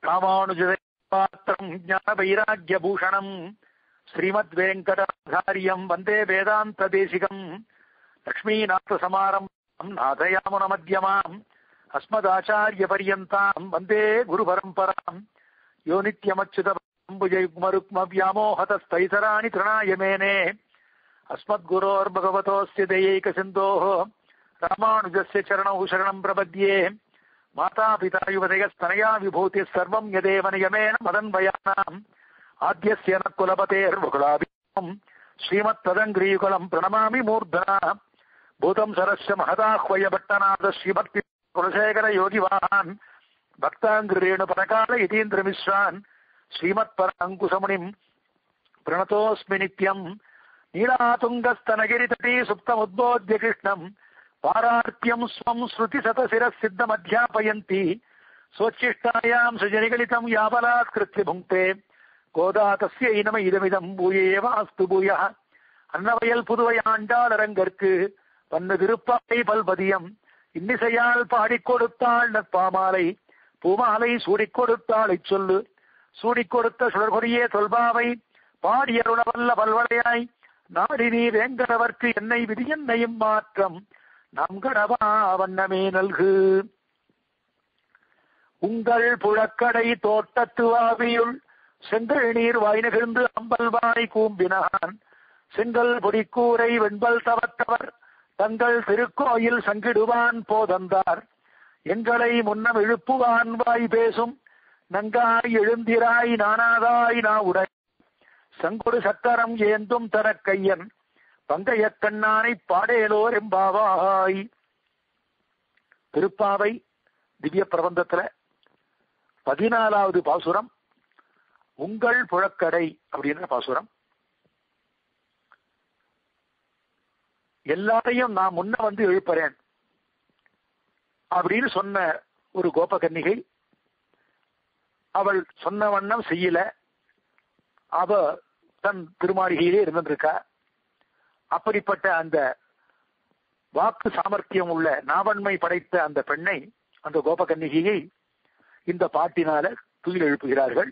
ராமானுஜபாத்திரம் ஞான வைராக்கிய பூஷணம் ஸ்ரீமத் வெங்கடாச்சாரியம் வந்தே வேதாந்த தேசிகம் லக்ஷ்மீநாத சமாரம்பம் நாதயாமுன மத்தியமாம் அஸ்மதாச்சாரிய பரியந்தாம் வந்தே குரு பரம்பராம் யோ நித்யமச்சுதம்புஜயுக்மருக்ம வியாமோகதஸ்தைசராணி திருணாய மேனே अस्मद्गुरोर्भगवतोऽस्य दयैकसिन्धोः रामानुजस्य चरणौ शरणम् प्रपद्ये मातापिता युवतयस्तनया विभूतिः सर्वम् यदेव नियमेन मदन्वयानाम् आद्यस्य न कुलपतेर्वकुलाभिम् श्रीमत्तदङ्ग्रीयुगलम् प्रणमामि मूर्धना भूतम् सरस्य महदाह्वय भट्टनाथ श्रीभक्ति कुलशेखर योगिवाहान् भक्ताङ्ग्रेणुपरकाल यतीन्द्रमिश्रान् श्रीमत्पराङ्कुशमुनिम् प्रणतोऽस्मि नित्यम् नीलातुङ्गस्तनगिरितटी सुप्तमुद्बोध्य कृष्णम् पारार्प्यम् स्वम् श्रुतिशतशिरः सिद्धमध्यापयन्ति स्वच्छिष्टायाम् सृजनिगलितम् याबलात्कृत्य भुङ्क्ते கோதா தஸ்ய இனம இதமிதம் பூயேவ அஸ்து பூயா அன்னவயல் புதுவை ஆண்டாளரங்கற்கு பன்னு திருப்பாவை பல்பதியம் இன்னிசையால் பாடிக் கொடுத்தாள் நற்பாமாலை பூமாலை சூடிக் கொடுத்தாளை சொல்லு சூடிக் கொடுத்த சுடர்கொடியே தொல்பாவை பாடியருளவல்ல பல்வளையாய் நாடி நீ வேங்கடவர்க்கு என்னை விதி என்னையும் மாற்றம் நம் கடவா வண்ணமே நல்கு உங்கள் புழக்கடை தோட்டத்து ஆவியுள் செங்கல் நீர் வாய் நெகிழ்ந்து அம்பல்வாய் கூம்பினான் செங்கல் பொடிக்கூரை வெண்பல் தவத்தவர் தங்கள் திருக்கோயில் சங்கிடுவான் போதந்தார் எங்களை முன்னம் எழுப்புவான் வாய் பேசும் நங்காய் எழுந்திராய் நானாதாய் நா உடை சங்கொடு சக்கரம் ஏந்தும் தர கையன் பங்கைய கண்ணானை பாடேலோர் எம்பாவாய் திருப்பாவை திவ்ய பிரபந்தத்துல பதினாலாவது பாசுரம் உங்கள் புழக்கடை அப்படின்ற பாசுரம் எல்லாரையும் நான் முன்ன வந்து எழுப்புறேன் அப்படின்னு சொன்ன ஒரு கோபகன்னிகை அவள் சொன்ன வண்ணம் செய்யல அவ தன் திருமாளிகையிலே இருந்திருக்கா அப்படிப்பட்ட அந்த வாக்கு சாமர்த்தியம் உள்ள நாவன்மை படைத்த அந்த பெண்ணை அந்த கோபகன்னிகையை இந்த பாட்டினால துயில் எழுப்புகிறார்கள்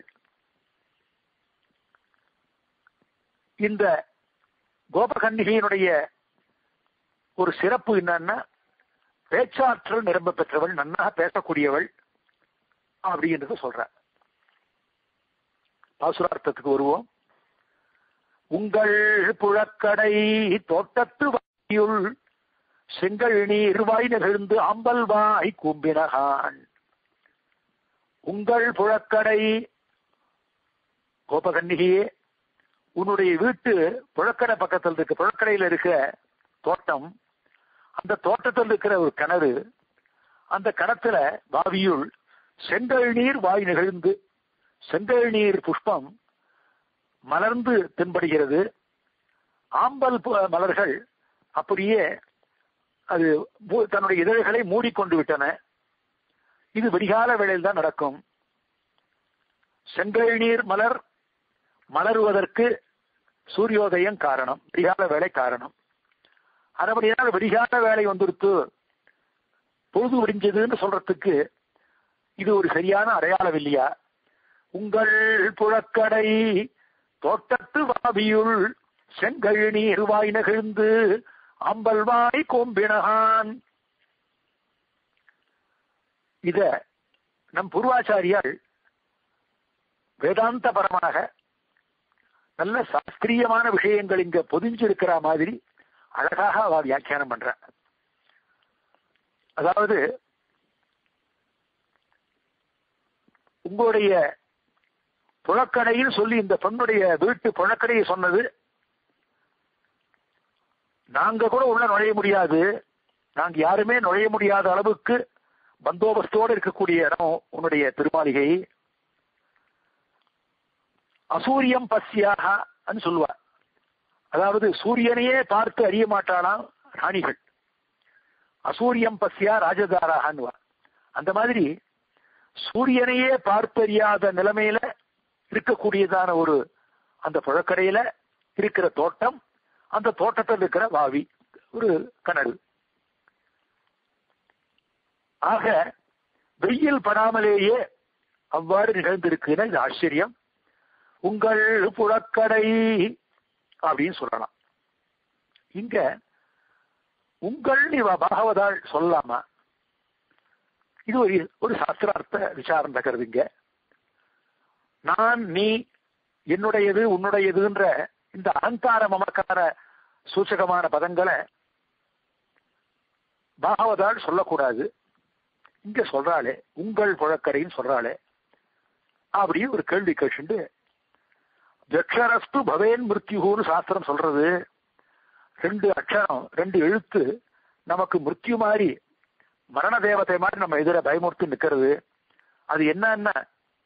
இந்த கோபகன்னிகையினுடைய ஒரு சிறப்பு என்னன்னா பேச்சாற்றல் நிரம்ப பெற்றவள் நன்னாக பேசக்கூடியவள் அப்படின்றத சொல்ற பாசுரார்த்தத்துக்கு வருவோம் உங்கள் புழக்கடை தோட்டத்து வாயுள் செங்கல் நீர் வாய் நெகிழ்ந்து ஆம்பல் வாய் கூம்பினகான் உங்கள் புழக்கடை கோபகன்னிகையே உன்னுடைய வீட்டு புழக்கடை பக்கத்தில் இருக்க புழக்கடையில் இருக்க தோட்டம் அந்த தோட்டத்தில் இருக்கிற ஒரு கிணறு அந்த கிணத்துல பாவியுள் செங்கல் நீர் வாய் நிகழ்ந்து செங்கல் நீர் புஷ்பம் மலர்ந்து தென்படுகிறது ஆம்பல் மலர்கள் அப்படியே அது தன்னுடைய இதழ்களை மூடிக்கொண்டு விட்டன இது விடிகால வேளையில் தான் நடக்கும் செங்கல் நீர் மலர் மலருவதற்கு சூரியோதயம் காரணம் விடிகால வேலை காரணம் அதுபடியால் விடிகால வேலை வந்துடுத்து பொழுது விடிஞ்சதுன்னு சொல்றதுக்கு இது ஒரு சரியான அடையாளம் இல்லையா உங்கள் புழக்கடை தோட்டத்து வாபியுள் செங்கல் நீர் வாய் நெகிழ்ந்து அம்பல்வாய் கோம்பினகான் இத நம் பூர்வாச்சாரியால் வேதாந்த பரமாக நல்ல சாஸ்திரியமான விஷயங்கள் இங்க பொதிஞ்சிருக்கிற மாதிரி அழகாக அவ வியாக்கியானம் பண்ற அதாவது உங்களுடைய புழக்கடையில் சொல்லி இந்த பெண்ணுடைய வீட்டு புழக்கடையை சொன்னது நாங்க கூட உள்ள நுழைய முடியாது நாங்க யாருமே நுழைய முடியாத அளவுக்கு பந்தோபஸ்தோடு இருக்கக்கூடிய இடம் உன்னுடைய திருமாளிகை அசூரியம் பசியாக சொல்லுவார் அதாவது சூரியனையே பார்த்து அறிய மாட்டாளாம் ராணிகள் அசூரியம் பசியா ராஜதாராகன்னுவா அந்த மாதிரி சூரியனையே பார்த்தறியாத நிலைமையில இருக்கக்கூடியதான ஒரு அந்த புழக்கடையில இருக்கிற தோட்டம் அந்த தோட்டத்தில் இருக்கிற வாவி ஒரு கிணறு ஆக வெயில் படாமலேயே அவ்வாறு நிகழ்ந்திருக்குன்னா இது ஆச்சரியம் உங்கள் புழக்கடை அப்படின்னு சொல்லலாம் இங்க உங்கள் இவ பாகவதாள் சொல்லலாமா இது ஒரு ஒரு சாஸ்திரார்த்த விசாரம் நடக்கிறது இங்க நான் நீ என்னுடையது உன்னுடையதுன்ற இந்த அகங்கார மமக்கார சூச்சகமான பதங்களை பாகவதால் சொல்லக்கூடாது இங்க சொல்றாளே உங்கள் புழக்கரைன்னு சொல்றாளே அப்படின்னு ஒரு கேள்வி கேட்டுண்டு ஜக்ஷரஸ்து பவேன் மிருத்யுன்னு சாஸ்திரம் சொல்றது ரெண்டு அக்ஷரம் ரெண்டு எழுத்து நமக்கு மிருத்யு மாதிரி மரண தேவதை மாதிரி நம்ம எதிர பயமுறுத்தி நிக்கிறது அது என்னன்னா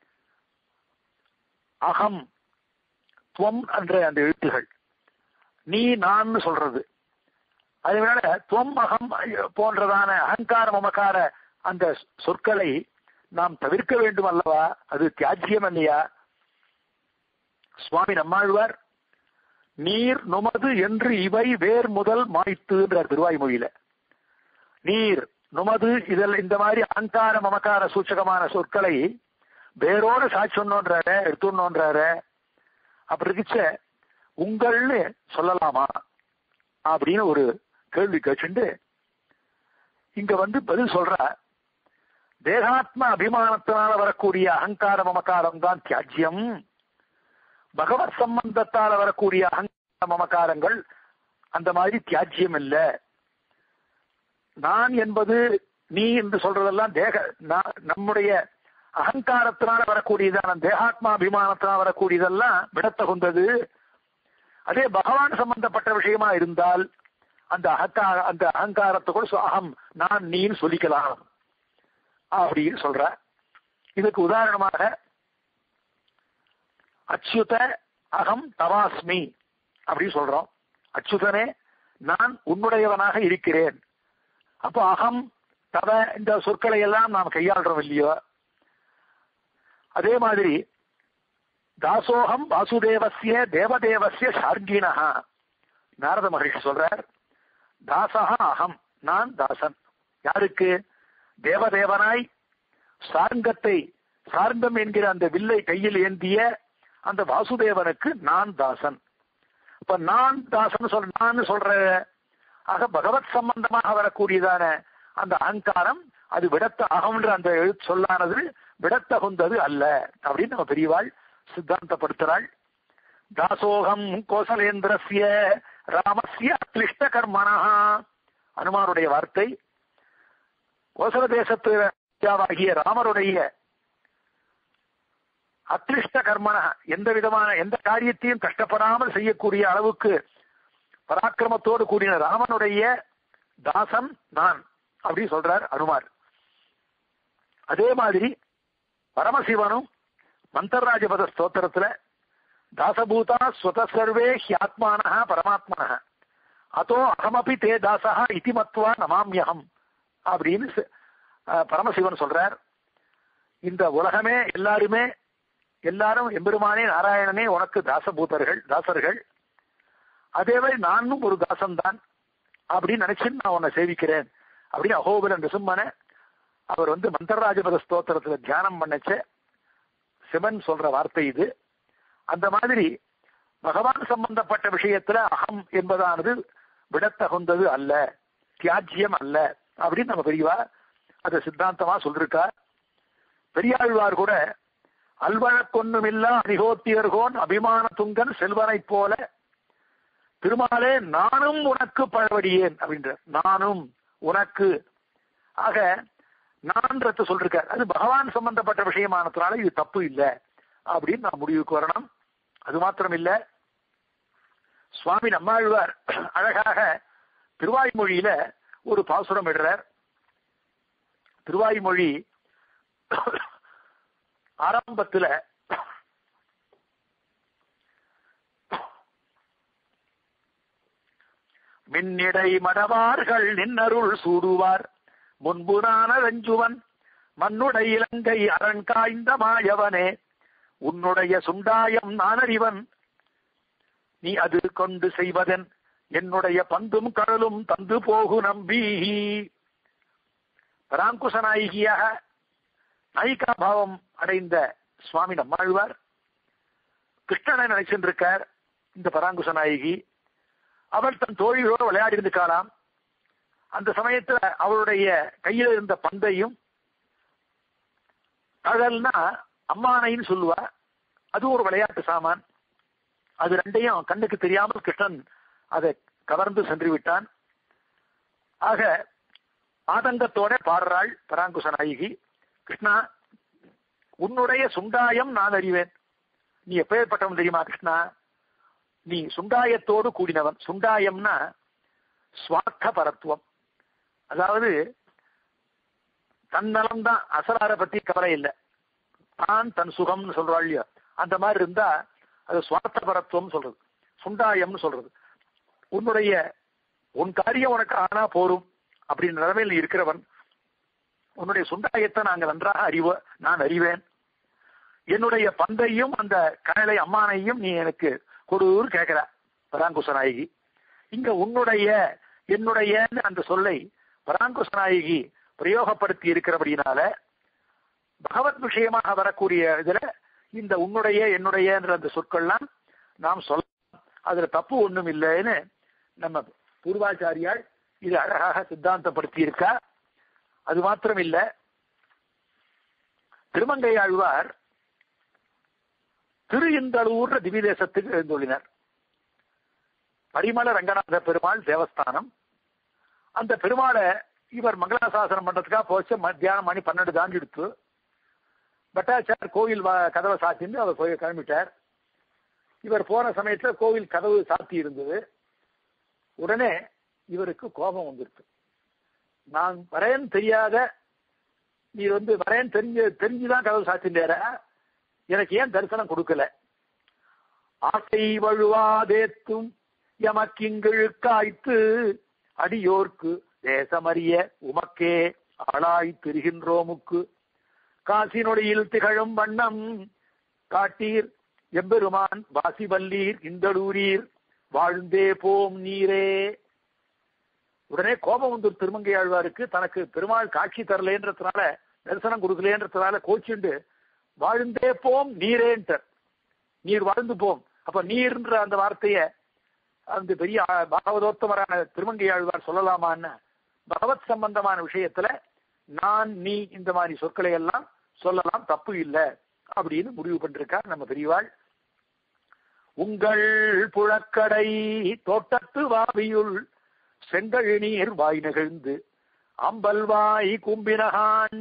அகம் துவம் என்ற அந்த எழுத்துகள் நீ நான் சொல்றது அதனால துவம் அகம் போன்றதான அகங்கார மமக்கார அந்த சொற்களை நாம் தவிர்க்க வேண்டும் அல்லவா அது தியாஜ்யம் இல்லையா சுவாமி நம்மாழ்வார் நீர் நுமது என்று இவை வேர் முதல் மாய்த்துன்றார் திருவாய்மொழியில நீர் நுமது இதில் இந்த மாதிரி அகங்கார மமக்கார சூச்சகமான சொற்களை வேரோட சாட்சொன்னோன்றார எடுத்துடணுன்றார அப்படி இருந்துச்ச உங்கள்னு சொல்லலாமா அப்படின்னு ஒரு கேள்வி கேட்டுண்டு இங்க வந்து பதில் சொல்ற தேகாத்ம அபிமானத்தினால வரக்கூடிய அகங்கார மமக்காரம் தான் தியாஜ்யம் பகவத் சம்பந்தத்தால வரக்கூடிய அகங்கார மமக்காரங்கள் அந்த மாதிரி தியாஜ்யம் இல்ல நான் என்பது நீ என்று சொல்றதெல்லாம் தேக நம்முடைய அகங்காரத்தினால வரக்கூடியதான தேகாத்மா அபிமானத்தினால் வரக்கூடியதெல்லாம் விடத்தகுந்தது அதே பகவான் சம்பந்தப்பட்ட விஷயமா இருந்தால் அந்த அகங்கார அந்த அகங்காரத்தை கூட அகம் நான் நீன்னு சொல்லிக்கலாம் அப்படின்னு சொல்ற இதுக்கு உதாரணமாக அச்சுத அகம் தவாஸ்மி அப்படின்னு சொல்றோம் அச்சுதனே நான் உன்னுடையவனாக இருக்கிறேன் அப்போ அகம் தவ இந்த சொற்களை எல்லாம் நாம் கையாளுறோம் இல்லையோ அதே மாதிரி தாசோகம் வாசுதேவசிய தேவதேவசிய சார்கிணா நாரத மகரிஷி சொல்றார் தாசகா அகம் நான் தாசன் யாருக்கு தேவதேவனாய் சார்ங்கத்தை சார்ங்கம் என்கிற அந்த வில்லை கையில் ஏந்திய அந்த வாசுதேவனுக்கு நான் தாசன் இப்ப நான் தாசன் சொல் நான் சொல்ற ஆக பகவத் சம்பந்தமாக வரக்கூடியதான அந்த அகங்காரம் அது விடத்த அகம்ன்ற அந்த எழுத்து சொல்லானது விடத்தகுந்தது அல்ல அப்படின்னு நம்ம பெரியவாள் சித்தாந்தப்படுத்துறாள் தாசோகம் கோசலேந்திரஸ்ய ராமஸ்ய அக்லிஷ்ட கர்மனா அனுமானுடைய வார்த்தை கோசல தேசத்து ராஜாவாகிய ராமருடைய அக்லிஷ்ட கர்மன எந்த விதமான எந்த காரியத்தையும் கஷ்டப்படாமல் செய்யக்கூடிய அளவுக்கு பராக்கிரமத்தோடு கூடிய ராமனுடைய தாசன் நான் அப்படின்னு சொல்றார் அனுமார் அதே மாதிரி பரமசிவனும் மந்தர்ராஜபத ஸ்தோத்திரத்துல தாசபூதா ஸ்வத சர்வே ஹியாத்மான பரமாத்மன அதோ அகமபி தே தாசா இதி மத்வா நமாமியகம் அப்படின்னு பரமசிவன் சொல்றார் இந்த உலகமே எல்லாருமே எல்லாரும் எம்பெருமானே நாராயணனே உனக்கு தாசபூதர்கள் தாசர்கள் அதே மாதிரி நானும் ஒரு தாசன் தான் அப்படின்னு நினைச்சு நான் உன்னை சேவிக்கிறேன் அப்படின்னு அகோபுரன் நிசும்மன அவர் வந்து மந்தரராஜபத ஸ்தோத்திரத்துல தியானம் பண்ணச்ச சிவன் சொல்ற வார்த்தை இது அந்த மாதிரி பகவான் சம்பந்தப்பட்ட விஷயத்துல அகம் என்பதானது விடத்தகுந்தது அல்ல தியாஜ்யம் அல்ல அப்படின்னு நம்ம பெரியவா அதை சித்தாந்தமா சொல்லிருக்கா பெரியாழ்வார் கூட அல்வழக்கொன்னுமில்லா அரிகோத்தியர்கோன் அபிமான துங்கன் செல்வனை போல திருமாலே நானும் உனக்கு பழவடியேன் அப்படின்ற நானும் உனக்கு ஆக நான் சொல்லிருக்கார் அது பகவான் சம்பந்தப்பட்ட விஷயமானதுனால இது தப்பு இல்லை அப்படின்னு நான் முடிவுக்கு வரணும் அது மாத்திரம் இல்ல சுவாமி நம்மாழ்வார் அழகாக திருவாய்மொழியில ஒரு பாசுரம் இடுறார் திருவாய்மொழி ஆரம்பத்துல மின்னிடை மடவார்கள் நின்னருள் சூடுவார் முன்பு நான் வெஞ்சுவன் மண்ணுடை இலங்கை அரண் காய்ந்த மாயவனே உன்னுடைய சுண்டாயம் நானறிவன் நீ அது கொண்டு செய்வதன் என்னுடைய பந்தும் கடலும் தந்து போகு நம்பி பராங்குசநாயகியாக நாயிகா பாவம் அடைந்த சுவாமி நம்மாழ்வார் கிருஷ்ணனை நினைச்சிருக்கார் இந்த பராங்குச நாயகி அவள் தன் தோழியோடு விளையாடி இருந்துக்காலாம் அந்த சமயத்துல அவளுடைய கையில இருந்த பந்தையும் தழல்னா அம்மானைன்னு சொல்லுவா அது ஒரு விளையாட்டு சாமான் அது ரெண்டையும் கண்ணுக்கு தெரியாமல் கிருஷ்ணன் அதை கவர்ந்து சென்று விட்டான் ஆக ஆதங்கத்தோட பாடுறாள் பராங்குச நாயகி கிருஷ்ணா உன்னுடைய சுண்டாயம் நான் அறிவேன் நீ எப்பேற்பட்டவன் தெரியுமா கிருஷ்ணா நீ சுண்டாயத்தோடு கூடினவன் சுண்டாயம்னா சுவார்த்த பரத்துவம் அதாவது தன்னலம் தான் அசலார பத்தி கவலை இல்லை தான் தன் சுகம்னு சொல்றாள் இல்லையா அந்த மாதிரி இருந்தா அது சுவார்த்த பரத்துவம் சொல்றது சுண்டாயம்னு சொல்றது உன்னுடைய உன் காரியம் உனக்கு ஆனா போரும் அப்படின்ற நிலைமையில் நீ இருக்கிறவன் உன்னுடைய சுண்டாயத்தை நாங்க நன்றாக அறிவ நான் அறிவேன் என்னுடைய பந்தையும் அந்த கனலை அம்மானையும் நீ எனக்கு கொடுன்னு கேட்கிற பராங்குச நாயகி இங்க உன்னுடைய என்னுடைய அந்த சொல்லை பராங்குச நாயகி பிரயோகப்படுத்தி இருக்கிறபடினால பகவத் விஷயமாக வரக்கூடிய இதுல இந்த உன்னுடைய என்னுடைய என்ற அந்த சொற்கள்லாம் நாம் சொல்லலாம் அதுல தப்பு ஒண்ணும் இல்லைன்னு நம்ம பூர்வாச்சாரியால் இது அழகாக சித்தாந்தப்படுத்தி இருக்கா அது மாத்திரம் இல்ல திருமங்கை ஆழ்வார் திரு இந்தளூர் திவ்ய தேசத்துக்கு எழுந்துள்ளினர் பரிமள ரங்கநாத பெருமாள் தேவஸ்தானம் அந்த பெருமாளை இவர் மங்களாசாசனம் பண்றதுக்காக போச்சு மத்தியானம் மணி பன்னெண்டு தாண்டி எடுத்து பட்டாச்சார் கோவில் கதவை சாத்தின்னு அவர் போய் கிளம்பிட்டார் இவர் போன சமயத்துல கோவில் கதவு சாத்தி இருந்தது உடனே இவருக்கு கோபம் வந்துருக்கு நான் வரேன்னு தெரியாத நீ வந்து வரேன்னு தெரிஞ்சு தெரிஞ்சுதான் கதவு சாத்தின்றார எனக்கு ஏன் தரிசனம் கொடுக்கல ஆசை வழுவாதேத்தும் எமக்கிங்கிழுக்காய்த்து அடியோர்க்கு தேசமறிய உமக்கே ஆளாய் திரிகின்றோமுக்கு காசினொடியில் திகழும் வண்ணம் காட்டீர் எம்பெருமான் வாசிவல்லீர் இந்தளூரீர் வாழ்ந்தே போம் நீரே உடனே கோபம் வந்து திருமங்கை ஆழ்வாருக்கு தனக்கு பெருமாள் காட்சி தரலேன்றதுனால தரிசனம் கொடுக்கலேன்றதுனால கோச்சுண்டு வாழ்ந்தே போம் நீரேன்ட்டார் நீர் வாழ்ந்து போம் அப்ப நீர்ன்ற அந்த வார்த்தைய அந்த பெரிய பாகவதோத்தமரான திருமங்கை ஆழ்வார் சொல்லலாமான்னு பகவத் சம்பந்தமான விஷயத்துல நான் நீ இந்த மாதிரி சொற்களை எல்லாம் சொல்லலாம் தப்பு இல்லை அப்படின்னு முடிவு பண்ணிருக்கார் நம்ம பெரியவாள் உங்கள் புழக்கடை தோட்டத்து வாவியுள் செங்கழ் நீர் வாய் நெகிழ்ந்து அம்பல் வாய் கும்பினகான்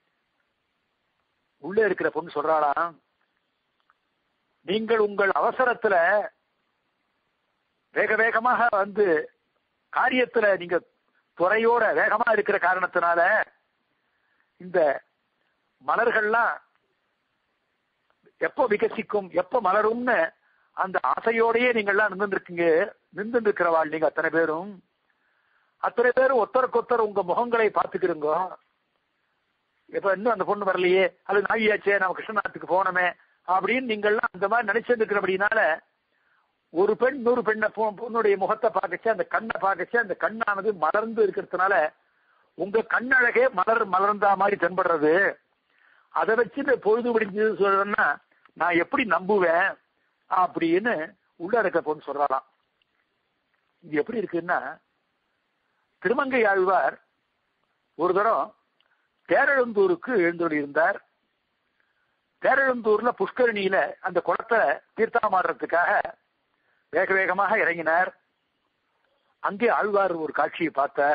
உள்ளே இருக்கிற பொண்ணு சொல்றாளாம் நீங்கள் உங்கள் அவசரத்துல வேக வேகமாக வந்து காரியத்துல நீங்க துறையோட வேகமா இருக்கிற காரணத்தினால இந்த மலர்கள்லாம் எப்போ விகசிக்கும் எப்போ மலரும்னு அந்த ஆசையோடயே நீங்கள்லாம் நின்றுருக்கீங்க நின்று இருக்கிறவாள் நீங்க அத்தனை பேரும் அத்தனை பேரும் ஒருத்தருக்கு ஒருத்தர் உங்க முகங்களை பார்த்துக்கிறீங்க இப்ப இன்னும் அந்த பொண்ணு வரலையே அது நாகியாச்சே நம்ம கிருஷ்ணநாத்துக்கு போனோமே அப்படின்னு நீங்கள்லாம் அந்த மாதிரி நினைச்சிட்டு இருக்கிறபடினால ஒரு பெண் நூறு பெண்ணை பொண்ணுடைய முகத்தை பார்க்கச்சு அந்த கண்ணை பார்க்கச்சு அந்த கண்ணானது மலர்ந்து இருக்கிறதுனால உங்க கண்ணழகே மலர் மலர்ந்தா மாதிரி தென்படுறது அதை வச்சுட்டு பொழுது முடிஞ்சது சொல்றேன்னா நான் எப்படி நம்புவேன் அப்படின்னு உள்ள இருக்க பொண்ணு சொல்றாளாம் இது எப்படி இருக்குன்னா திருமங்கை ஆழ்வார் ஒரு தரம் தேரெழுந்தூருக்கு எழுந்தோடி இருந்தார் தேரெழுந்தூர்ல புஷ்கரணியில அந்த குளத்தை தீர்த்தாமாடுறதுக்காக வேக வேகமாக இறங்கினார் அங்கே ஆழ்வார் ஒரு காட்சியை பார்த்தார்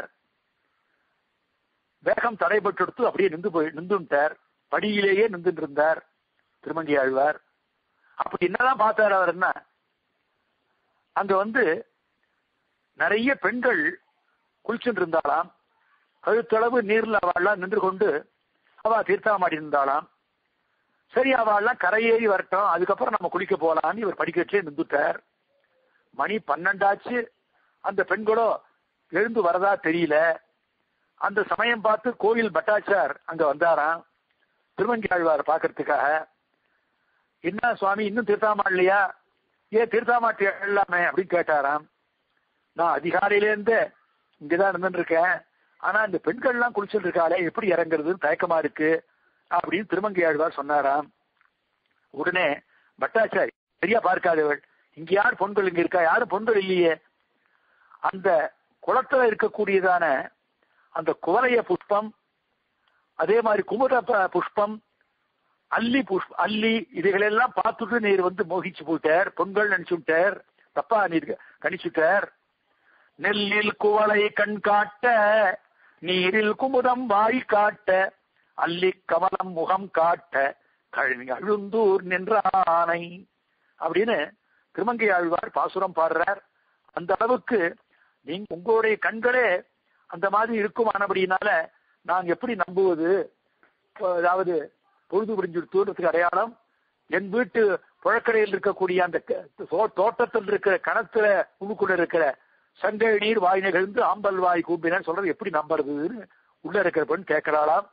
வேகம் தடைபட்டு அப்படியே நின்று போய் நின்றுட்டார் படியிலேயே நின்று இருந்தார் திருமங்கை ஆழ்வார் அப்படி என்னதான் பார்த்தார் அவர் என்ன அங்க வந்து நிறைய பெண்கள் குளிச்சுட்டு இருந்தாலாம் கழுத்தளவு நீர்ல அவள்லாம் நின்று கொண்டு அவ தீர்த்தாமாடி இருந்தாலாம் சரி அவள்லாம் கரையேறி வரட்டும் அதுக்கப்புறம் நம்ம குளிக்க போலான்னு இவர் படிக்கச்சே நின்றுட்டார் மணி பன்னெண்டாச்சு அந்த பெண்களோ எழுந்து வரதா தெரியல அந்த சமயம் பார்த்து கோவில் பட்டாச்சார் அங்க வந்தாராம் திருமங்கி ஆழ்வார் பாக்குறதுக்காக என்ன சுவாமி இன்னும் தீர்த்தாமாடலையா ஏன் தீர்த்தாமாட்டி எல்லாமே அப்படின்னு கேட்டாராம் நான் அதிகாலையிலேருந்து இங்கதான் இருந்துட்டு இருக்கேன் ஆனா இந்த பெண்கள் எல்லாம் குளிச்சுட்டு இருக்காளே எப்படி இறங்குறதுன்னு தயக்கமா இருக்கு அப்படின்னு திருமங்கை ஆழ்வார் சொன்னாராம் உடனே பட்டாச்சாரி சரியா பார்க்காதவள் இங்க யார் பொண்கள் இங்க இருக்கா யாரும் பொண்கள் இல்லையே அந்த குளத்துல இருக்கக்கூடியதான அந்த குவலைய புஷ்பம் அதே மாதிரி குமுத ப- புஷ்பம் அல்லி புஷ்ப அல்லி இதுகளெல்லாம் பார்த்துட்டு நீர் வந்து மோகிச்சு போட்டார் பொங்கல் நினைச்சு விட்டார் தப்பா நீர் கணிச்சுட்டார் நெல்லில் குவளை கண் காட்ட நீரில் குமுதம் வாய் காட்ட அல்லி கமலம் முகம் காட்ட கழனி அழுந்தூர் நின்றானை அப்படின்னு திருமங்கை ஆழ்வார் பாசுரம் பாடுறார் அந்த அளவுக்கு நீங்க உங்களுடைய கண்களே அந்த மாதிரி இருக்குமானபடினால நாங்க எப்படி நம்புவது இப்போ அதாவது பொழுது புரிஞ்சுடுத்துறதுக்கு அடையாளம் என் வீட்டு புழக்கடையில் இருக்கக்கூடிய அந்த க- தோ- தோட்டத்தில் இருக்கிற கணத்துல உள்ளுக்குள்ள இருக்கிற சங்கை நீர் வாய் நிகழ்ந்து ஆம்பல் வாய் கூப்பினு சொல்றது எப்படி நம்புறதுன்னு உள்ள இருக்கிற பெண் கேட்கிறாளாம்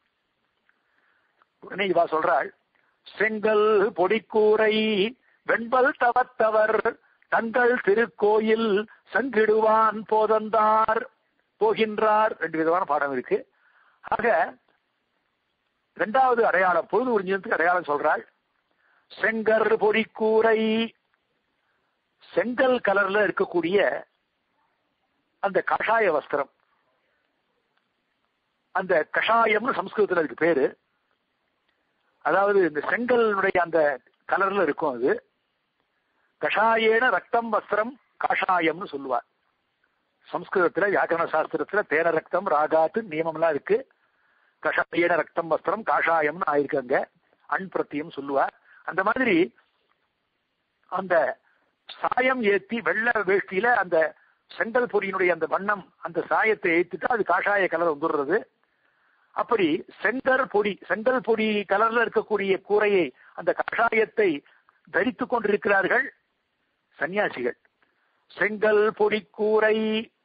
உடனே இவா சொல்றாள் செங்கல் பொடிக்கூரை வெண்பல் தவத்தவர் தங்கள் திருக்கோயில் சங்கிடுவான் போதந்தார் போகின்றார் ரெண்டு விதமான பாடம் இருக்கு ஆக இரண்டாவது அடையாளம் பொழுது உறிஞ்சதுக்கு அடையாளம் சொல்றாள் செங்கர் பொடிக்கூரை செங்கல் கலர்ல இருக்கக்கூடிய அந்த கஷாய வஸ்திரம் அந்த கஷாயம்னு சம்ஸ்கிருதத்துல அதுக்கு பேரு அதாவது இந்த செங்கலுடைய அந்த கலர்ல இருக்கும் அது கஷாயேன ரத்தம் வஸ்திரம் காஷாயம்னு சொல்லுவார் சம்ஸ்கிருதத்துல வியாக்கரண சாஸ்திரத்துல தேன ரக்தம் ராகாத்து நியமம்லாம் இருக்கு கஷாயேன ரக்தம் வஸ்திரம் காஷாயம்னு ஆயிருக்கு அங்க அன் பிரத்தியம் சொல்லுவார் அந்த மாதிரி அந்த சாயம் ஏத்தி வெள்ளை வேஷ்டியில அந்த செங்கல் பொடியினுடைய அந்த வண்ணம் அந்த சாயத்தை ஏத்திட்டு அது காஷாய கலர் வந்துடுறது அப்படி செங்கல் பொடி செங்கல் பொடி கலர்ல இருக்கக்கூடிய கூரையை அந்த கஷாயத்தை தரித்துக் கொண்டிருக்கிறார்கள் சன்னியாசிகள் செங்கல் பொடி கூரை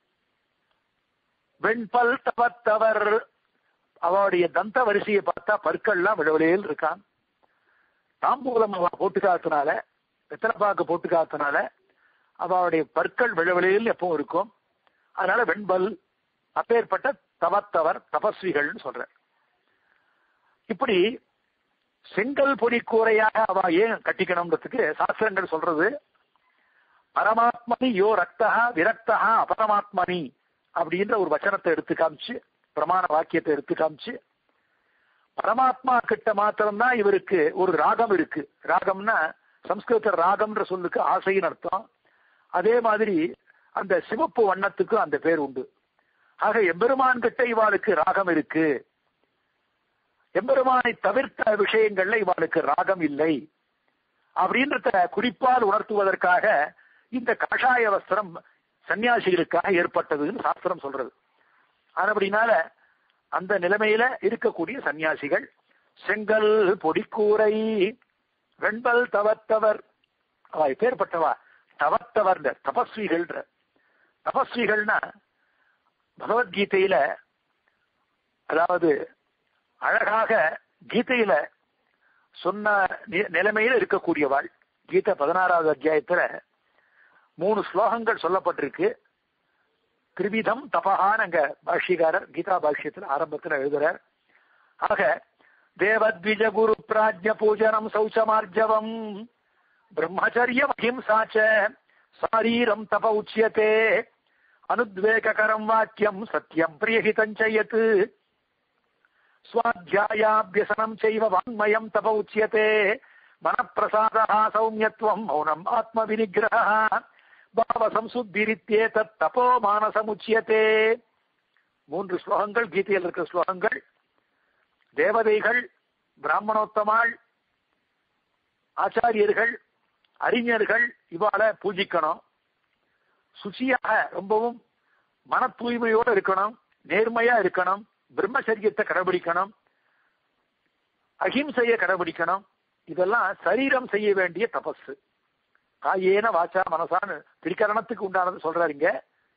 வெண்பல் தவத்தவர் அவருடைய தந்த வரிசையை பார்த்தா பற்கள்லாம் விழவிலையில் இருக்கான் தாம்பூலம் அவ போட்டு காத்தனால வெத்தலைப்பாக்கு போட்டு காத்தனால அவளுடைய பற்கள் விழவிலையில் எப்பவும் இருக்கும் அதனால வெண்பல் அப்பேற்பட்ட தவத்தவர் தபஸ்விகள்னு சொல்ற இப்படி செங்கல் பொடி கூரையாக அவ ஏன் கட்டிக்கணும்ன்றதுக்கு சாஸ்திரங்கள் சொல்றது பரமாத்மனி யோ ரக்தா விரக்தா அபரமாத்மனி அப்படின்ற ஒரு வச்சனத்தை எடுத்து காமிச்சு பிரமாண வாக்கியத்தை எடுத்து காமிச்சு பரமாத்மா கிட்ட மாத்திரம்தான் இவருக்கு ஒரு ராகம் இருக்கு ராகம்னா சம்ஸ்கிருத ராகம்ன்ற சொல்லுக்கு ஆசைன்னு அர்த்தம் அதே மாதிரி அந்த சிவப்பு வண்ணத்துக்கு அந்த பேர் உண்டு ஆக எம்பெருமான் கிட்ட இவாளுக்கு ராகம் இருக்கு எம்பெருமானை தவிர்த்த விஷயங்கள்ல இவாளுக்கு ராகம் இல்லை அப்படின்றத குறிப்பால் உணர்த்துவதற்காக இந்த காஷாய வஸ்திரம் சன்னியாசிகளுக்காக ஏற்பட்டதுன்னு சாஸ்திரம் சொல்றது அப்படினால அந்த நிலைமையில இருக்கக்கூடிய சன்னியாசிகள் செங்கல் பொடிக்கூரை வெண்பல் தவத்தவர் அவ பேர்பட்டவா தவத்தவர் தபஸ்விகள்ன்ற தபஸ்விகள்னா பகவத்கீதையில அதாவது அழகாக கீதையில சொன்ன நி- நிலைமையில இருக்கக்கூடியவாள் கீதை பதினாறாவது அத்தியாயத்துல மூணு ஸ்லோகங்கள் சொல்லப்பட்டிருக்கு திரிவிதம் தபஹான் அங்க பாஷ்யக்காரர் கீதா பாஷ்யத்துல ஆரம்பத்துல எழுதுறார் ஆக தேவத்விஜ குரு பிராஜ்ய பூஜனம் சௌச்சமார்ஜவம் பிரம்மச்சரியம் அஹிம்சாச்ச சாரீரம் தப உச்சியதே அனுத்வேககரம் வாக்கியம் சத்யம் பிரியஹிதஞ்சயத் स्वाध्यायाभ्यसनं चैव वाङ्मयं तप उच्यते मनःप्रसादः सौम्यत्वं मौनम् आत्मविनिग्रहः பாவசம்சுத்திரித்தேதத் தபோ மானசமுச்சியதே மூன்று ஸ்லோகங்கள் கீதையில் இருக்கிற ஸ்லோகங்கள் தேவதைகள் பிராமணோத்தமாள் ஆச்சாரியர்கள் அறிஞர்கள் இவாள பூஜிக்கணும் சுச்சியாக ரொம்பவும் மன தூய்மையோட இருக்கணும் நேர்மையா இருக்கணும் பிரம்மச்சரியத்தை கடைபிடிக்கணும் அகிம்சையை கடைபிடிக்கணும் இதெல்லாம் சரீரம் செய்ய வேண்டிய தபஸ் காயேன வாச்சா மனசான்னு திரிகரணத்துக்கு உண்டானது சொல்றாருங்க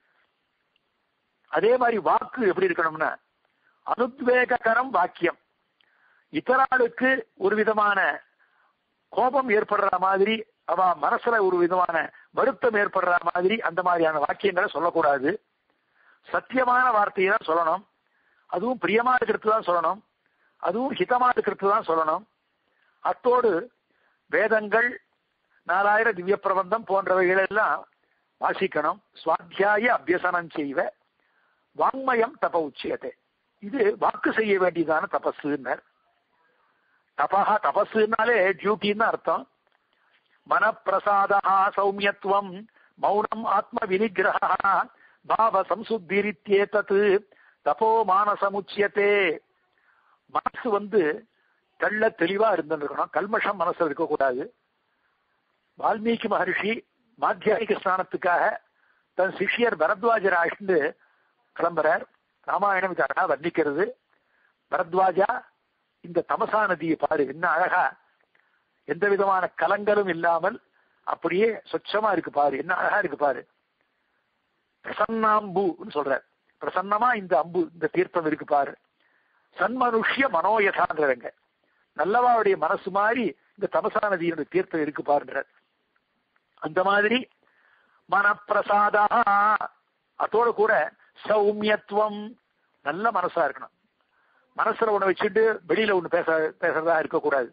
அதே மாதிரி வாக்கு எப்படி இருக்கணும்னா அனுத்வேககரம் வாக்கியம் இத்தராளுக்கு ஒரு விதமான கோபம் ஏற்படுற மாதிரி அவ மனசுல ஒரு விதமான வருத்தம் ஏற்படுற மாதிரி அந்த மாதிரியான வாக்கியங்களை சொல்லக்கூடாது சத்தியமான வார்த்தையை தான் சொல்லணும் அதுவும் பிரியமா இருக்கிறது தான் சொல்லணும் அதுவும் ஹிதமா இருக்கிறது தான் சொல்லணும் அத்தோடு வேதங்கள் நாலாயிர திவ்ய பிரபந்தம் போன்றவைகள் எல்லாம் வாசிக்கணும் சுவாத்தியாய அபியசனம் செய்வ வாங்மயம் தப உச்சியத்தை இது வாக்கு செய்ய வேண்டியதான தபஸுன்னர் தபஹா தபஸுனாலே டியூட்டின்னு அர்த்தம் மனப்பிரசாதா சௌமியத்துவம் மௌனம் ஆத்ம வினிகிரகா பாவ சம்சுத்திரித்தேதத் தபோ மானசமுச்சியத்தே மனசு வந்து தெள்ள தெளிவா இருந்திருக்கணும் கல்மஷம் மனசுல இருக்கக்கூடாது வால்மீகி மகர்ஷி மாத்தியாயிக ஸ்நானத்துக்காக தன் சிஷ்யர் பரத்வாஜர் ஆழ்ந்து கிளம்புறார் ராமாயணம் இது அழகா வர்ணிக்கிறது பரத்வாஜா இந்த தமசா நதியை பாரு என்ன அழகா எந்த விதமான கலங்கலும் இல்லாமல் அப்படியே சொச்சமா இருக்கு பாரு என்ன அழகா இருக்கு பாரு பிரசன்னாம்புன்னு சொல்றார் பிரசன்னமா இந்த அம்பு இந்த தீர்த்தம் இருக்கு பாரு சன்மனுஷ்ய மனோயதான்றவங்க நல்லவாவுடைய மனசு மாதிரி இந்த தமசா நதியோட தீர்த்தம் இருக்கு பாருன்றார் அந்த மாதிரி மனப்பிரசாதா அதோட கூட சௌமியத்துவம் நல்ல மனசா இருக்கணும் மனசுல ஒண்ணு வச்சுட்டு வெளியில ஒண்ணு பேச பேசுறதா இருக்கக்கூடாது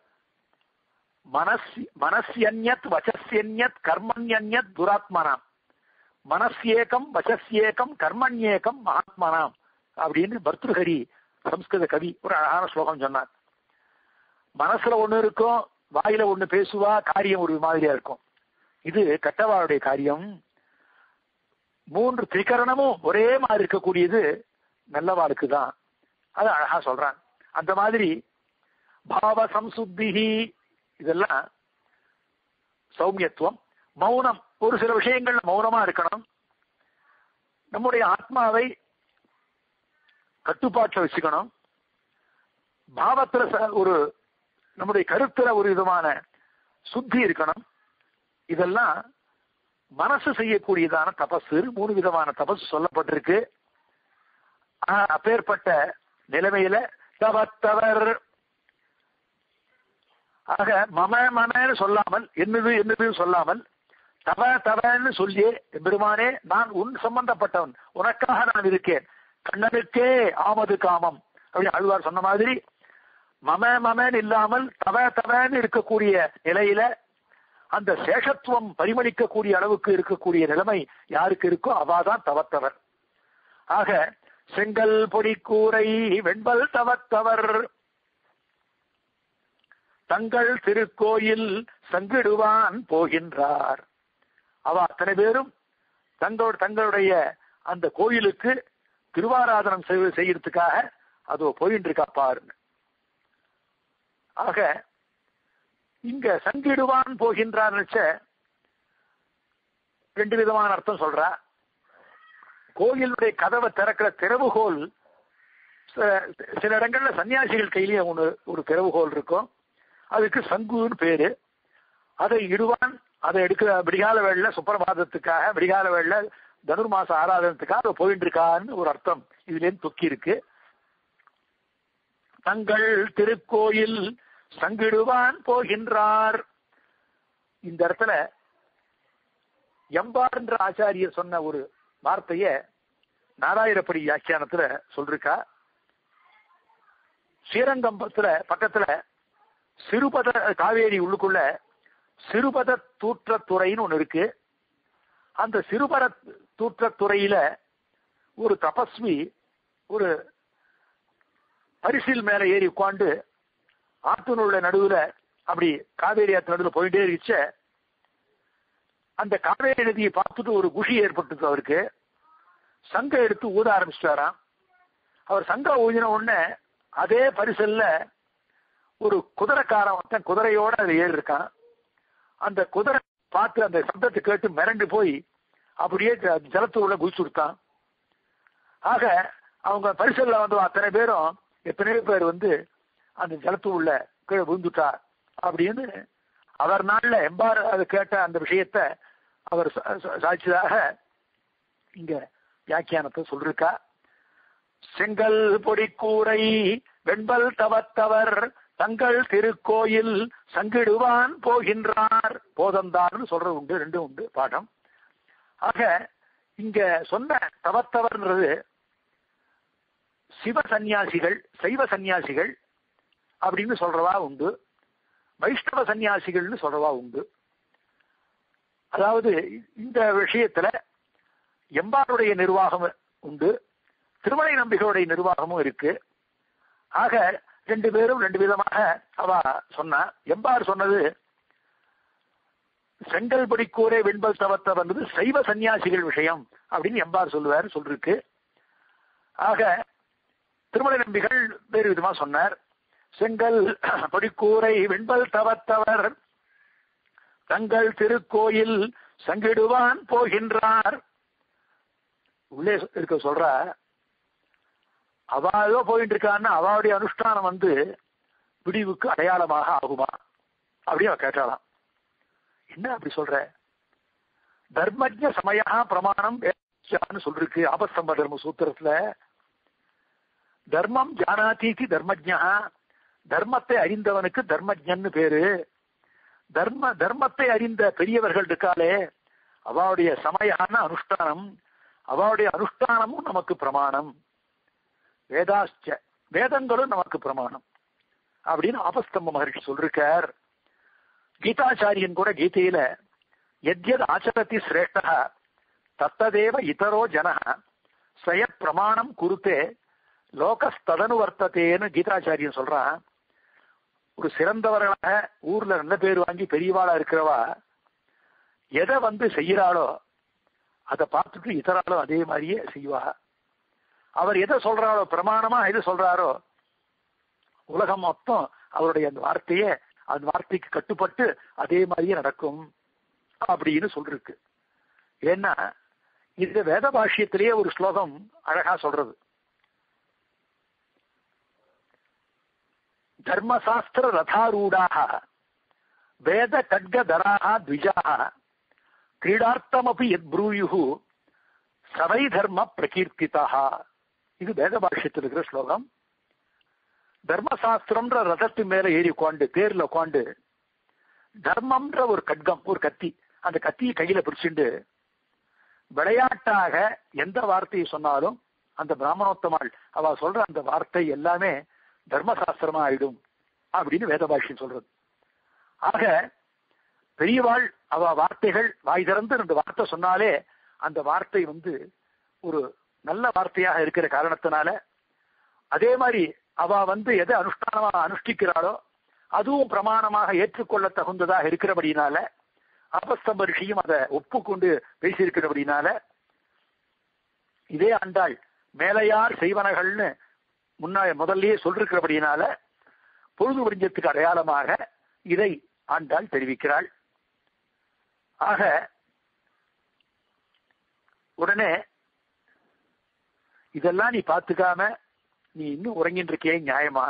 மனஸ் மனசியன்யத் வச்சஸ்யன்யத் கர்மண்யன்யத் துராத்மனாம் மனசியேகம் வச்சஸ்யேகம் கர்மண்யேகம் மகாத்மனாம் அப்படின்னு பர்திருஹரி சம்ஸ்கிருத கவி ஒரு அழகான ஸ்லோகம் சொன்னார் மனசுல ஒண்ணு இருக்கும் வாயில ஒண்ணு பேசுவா காரியம் ஒரு மாதிரியா இருக்கும் இது கட்டவாளுடைய காரியம் மூன்று திரிகரணமும் ஒரே மாதிரி இருக்கக்கூடியது நல்லவாளுக்கு தான் அது அழகா சொல்றான் அந்த மாதிரி பாவ சம்சுத்திகி இதெல்லாம் சௌமியத்துவம் மௌனம் ஒரு சில விஷயங்கள்ல மௌனமா இருக்கணும் நம்முடைய ஆத்மாவை கட்டுப்பாட்டில் வச்சுக்கணும் பாவத்துல ச- ஒரு நம்முடைய கருத்துல ஒரு விதமான சுத்தி இருக்கணும் இதெல்லாம் மனசு செய்யக்கூடியதான தபசு மூணு விதமான தபசு சொல்லப்பட்டிருக்கு ஆனா, அப்பேற்பட்ட நிலைமையில தவத்தவர் ஆக மம மமன்னு சொல்லாமல் என்னது என்னது சொல்லாமல் தவ தவன்னு சொல்லி பெருமானே நான் உன் சம்பந்தப்பட்டவன் உனக்காக நான் இருக்கேன் கண்ணனுக்கே ஆமது காமம் அப்படின்னு ஆழ்வார் சொன்ன மாதிரி மம மமன் இல்லாமல் தவ தவன்னு இருக்கக்கூடிய நிலையில அந்த சேஷத்துவம் பரிமளிக்கக்கூடிய அளவுக்கு இருக்கக்கூடிய நிலைமை யாருக்கு இருக்கோ அவாதான் தவத்தவர் ஆக செங்கல் பொடி கூரை வெண்பல் தவத்தவர் தங்கள் திருக்கோயில் சங்கிடுவான் போகின்றார் அவ அத்தனை பேரும் தங்களோட தங்களுடைய அந்த கோயிலுக்கு திருவாராதனம் செய்வ- செய்யறதுக்காக அதோ போயிட்டு இருக்கா பாருங்க ஆக இங்க சங்கிடுவான் போகின்றார் ரெண்டு விதமான அர்த்தம் சொல்றா கோயிலுடைய கதவை திறக்கிற திறவுகோல் ச- சில இடங்கள்ல சன்னியாசிகள் கையிலேயே ஒண்ணு ஒரு திறவுகோல் இருக்கும் அதுக்கு சங்குன்னு பேரு அதை இடுவான் அதை எடுக்கிற விடிகால வேளையில சுப்பிரபாதத்துக்காக விடிகால வேளையில தனுர்மாச ஆராதனத்துக்காக அதை போயிட்டு இருக்கான்னு ஒரு அர்த்தம் இதுல இருந்து தொக்கி இருக்கு தங்கள் திருக்கோயில் சங்கிடுவான் போகின்றார் இந்த இடத்துல எம்பார்ன்ற ஆச்சாரியர் சொன்ன ஒரு வார்த்தைய நாராயணப்படி வியாக்கியானத்துல சொல்லிருக்கா ஸ்ரீரங்கம்பத்துல பக்கத்துல சிறுபத காவேரி உள்ளுக்குள்ள சிறுபத தூற்றத்துறைன்னு ஒண்ணு இருக்கு அந்த சிறுபர தூற்றத்துறையில ஒரு தபஸ்வி ஒரு பரிசில் மேல ஏறி உட்கார்ந்து ஆற்றினுள்ள நடுவுல அப்படி காவேரி ஆத்து நடுவுல போயிட்டே இருந்துச்ச அந்த காவேரி நதியை பார்த்துட்டு ஒரு குஷி ஏற்பட்டது அவருக்கு சங்க எடுத்து ஊத ஆரம்பிச்சிட்டாராம் அவர் சங்க ஊதின உடனே அதே பரிசல்ல ஒரு குதிரைக்காரன் ஒருத்தன் குதிரையோட அதுல ஏறி இருக்கான் அந்த குதிரை பார்த்து அந்த சப்தத்தை கேட்டு மிரண்டு போய் அப்படியே ஜ- ஜலத்துக்குள்ள குதிச்சு கொடுத்தான் ஆக அவங்க பரிசல்ல வந்து அத்தனை பேரும் எத்தனையோ பேர் வந்து அந்த ஜலத்து உள்ள கீழே விழுந்துட்டா அப்படின்னு அவர் நாள்ல எம்பார் அது கேட்ட அந்த விஷயத்த அவர் சா- சா- சாட்சியாக இங்க வியாக்கியானத்தை சொல்லிருக்கா செங்கல் பொடி கூரை வெண்பல் தவத்தவர் தங்கள் திருக்கோயில் சங்கிடுவான் போகின்றார் போதந்தார்னு சொல்றது உண்டு ரெண்டும் உண்டு பாடம் ஆக இங்க சொன்ன தவத்தவர்ன்றது சிவ சந்நியாசிகள் சைவ சந்நியாசிகள் அப்படின்னு சொல்றவா உண்டு வைஷ்ணவ சந்நியாசிகள்னு சொல்றவா உண்டு அதாவது இந்த விஷயத்துல எம்பாருடைய நிர்வாகம் உண்டு திருமலை நம்பிகளுடைய நிர்வாகமும் இருக்கு ஆக ரெண்டு பேரும் ரெண்டு விதமாக அவ சொன்னா எம்பார் சொன்னது செங்கல் படிக்கூரே வெண்பல் தவத்த வந்தது சைவ சந்நியாசிகள் விஷயம் அப்படின்னு எம்பார் சொல்லுவார் சொல்லிருக்கு ஆக திருமலை நம்பிகள் வேறு விதமா சொன்னார் செங்கல் படிக்கூரை வெண்பல் தவத்தவர் தங்கள் திருக்கோயில் சங்கிடுவான் போகின்றார் உள்ளே இருக்க சொல்ற அவாதோ போயிட்டு இருக்கான்னு அவாவுடைய அனுஷ்டானம் வந்து விடிவுக்கு அடையாளமாக ஆகுமா அப்படின்னு அவ கேட்டாலாம் என்ன அப்படி சொல்ற தர்மஜ சமயா பிரமாணம் வேதான்னு சொல்லிருக்கு ஆபஸ்தம்ப தர்ம சூத்திரத்துல தர்மம் ஜானாதீதி தர்மஜா தர்மத்தை அறிந்தவனுக்கு தர்மஜன்னு பேரு தர்ம தர்மத்தை அறிந்த பெரியவர்கள் இருக்காளே அவளுடைய சமயான அனுஷ்டானம் அவளுடைய அனுஷ்டானமும் நமக்கு பிரமாணம் வேதாச்ச வேதங்களும் நமக்கு பிரமாணம் அப்படின்னு ஆபஸ்தம்ப மகர்ஷி சொல்லிருக்கார் கீதாச்சாரியன் கூட கீதையில எத்யத் ஆச்சரதி சிரேஷ்டா தத்ததேவ இதரோ ஜன ஸ்வய பிரமாணம் குருத்தே லோகஸ்ததனு வர்த்ததேன்னு கீதாச்சாரியன் சொல்றான் ஒரு சிறந்தவர்களாக ஊர்ல நல்ல பேர் வாங்கி பெரியவாளா இருக்கிறவா எதை வந்து செய்யறாளோ அதை பார்த்துட்டு இதராலும் அதே மாதிரியே செய்வா அவர் எதை சொல்றாரோ பிரமாணமா எது சொல்றாரோ உலகம் மொத்தம் அவருடைய அந்த வார்த்தையே அந்த வார்த்தைக்கு கட்டுப்பட்டு அதே மாதிரியே நடக்கும் அப்படின்னு சொல்லிருக்கு ஏன்னா இந்த வேத பாஷ்யத்திலேயே ஒரு ஸ்லோகம் அழகா சொல்றது தர்மசாஸ்திர ரதாரூடாக வேத கட்கதராக த்விஜாக கிரீடார்த்தமபி எத் ப்ரூயு சவை தர்ம பிரகீர்த்திதா இது வேத பாஷ்யத்தில் இருக்கிற ஸ்லோகம் தர்மசாஸ்திரம்ன்ற ரதத்து மேல ஏறி உட்காந்து தேர்ல உட்காந்து தர்மம்ன்ற ஒரு கட்கம் ஒரு கத்தி அந்த கத்தியை கையில பிடிச்சிண்டு விளையாட்டாக எந்த வார்த்தையை சொன்னாலும் அந்த பிராமணோத்தமாள் அவ சொல்ற அந்த வார்த்தை எல்லாமே தர்மசாஸ்திரமா ஆயிடும் அப்படின்னு வேதபாஷ்யம் சொல்றது ஆக பெரியவாள் அவ வார்த்தைகள் வாய் திறந்து ரெண்டு வார்த்தை சொன்னாலே அந்த வார்த்தை வந்து ஒரு நல்ல வார்த்தையாக இருக்கிற காரணத்தினால அதே மாதிரி அவ வந்து எதை அனுஷ்டானமா அனுஷ்டிக்கிறாளோ அதுவும் பிரமாணமாக ஏற்றுக்கொள்ள தகுந்ததாக இருக்கிறபடினால ஆபஸ்தம்ப ரிஷியும் அதை ஒப்புக்கொண்டு பேசியிருக்கிறபடினால இதே ஆண்டாள் மேலையார் செய்வனகள்னு முன்ன முதல்லயே சொல்லிருக்கிறபடினால பொழுது விடிஞ்சத்துக்கு அடையாளமாக இதை ஆண்டாள் தெரிவிக்கிறாள் ஆக உடனே இதெல்லாம் நீ பார்த்துக்காம நீ இன்னும் உறங்கிட்டு இருக்கே நியாயமா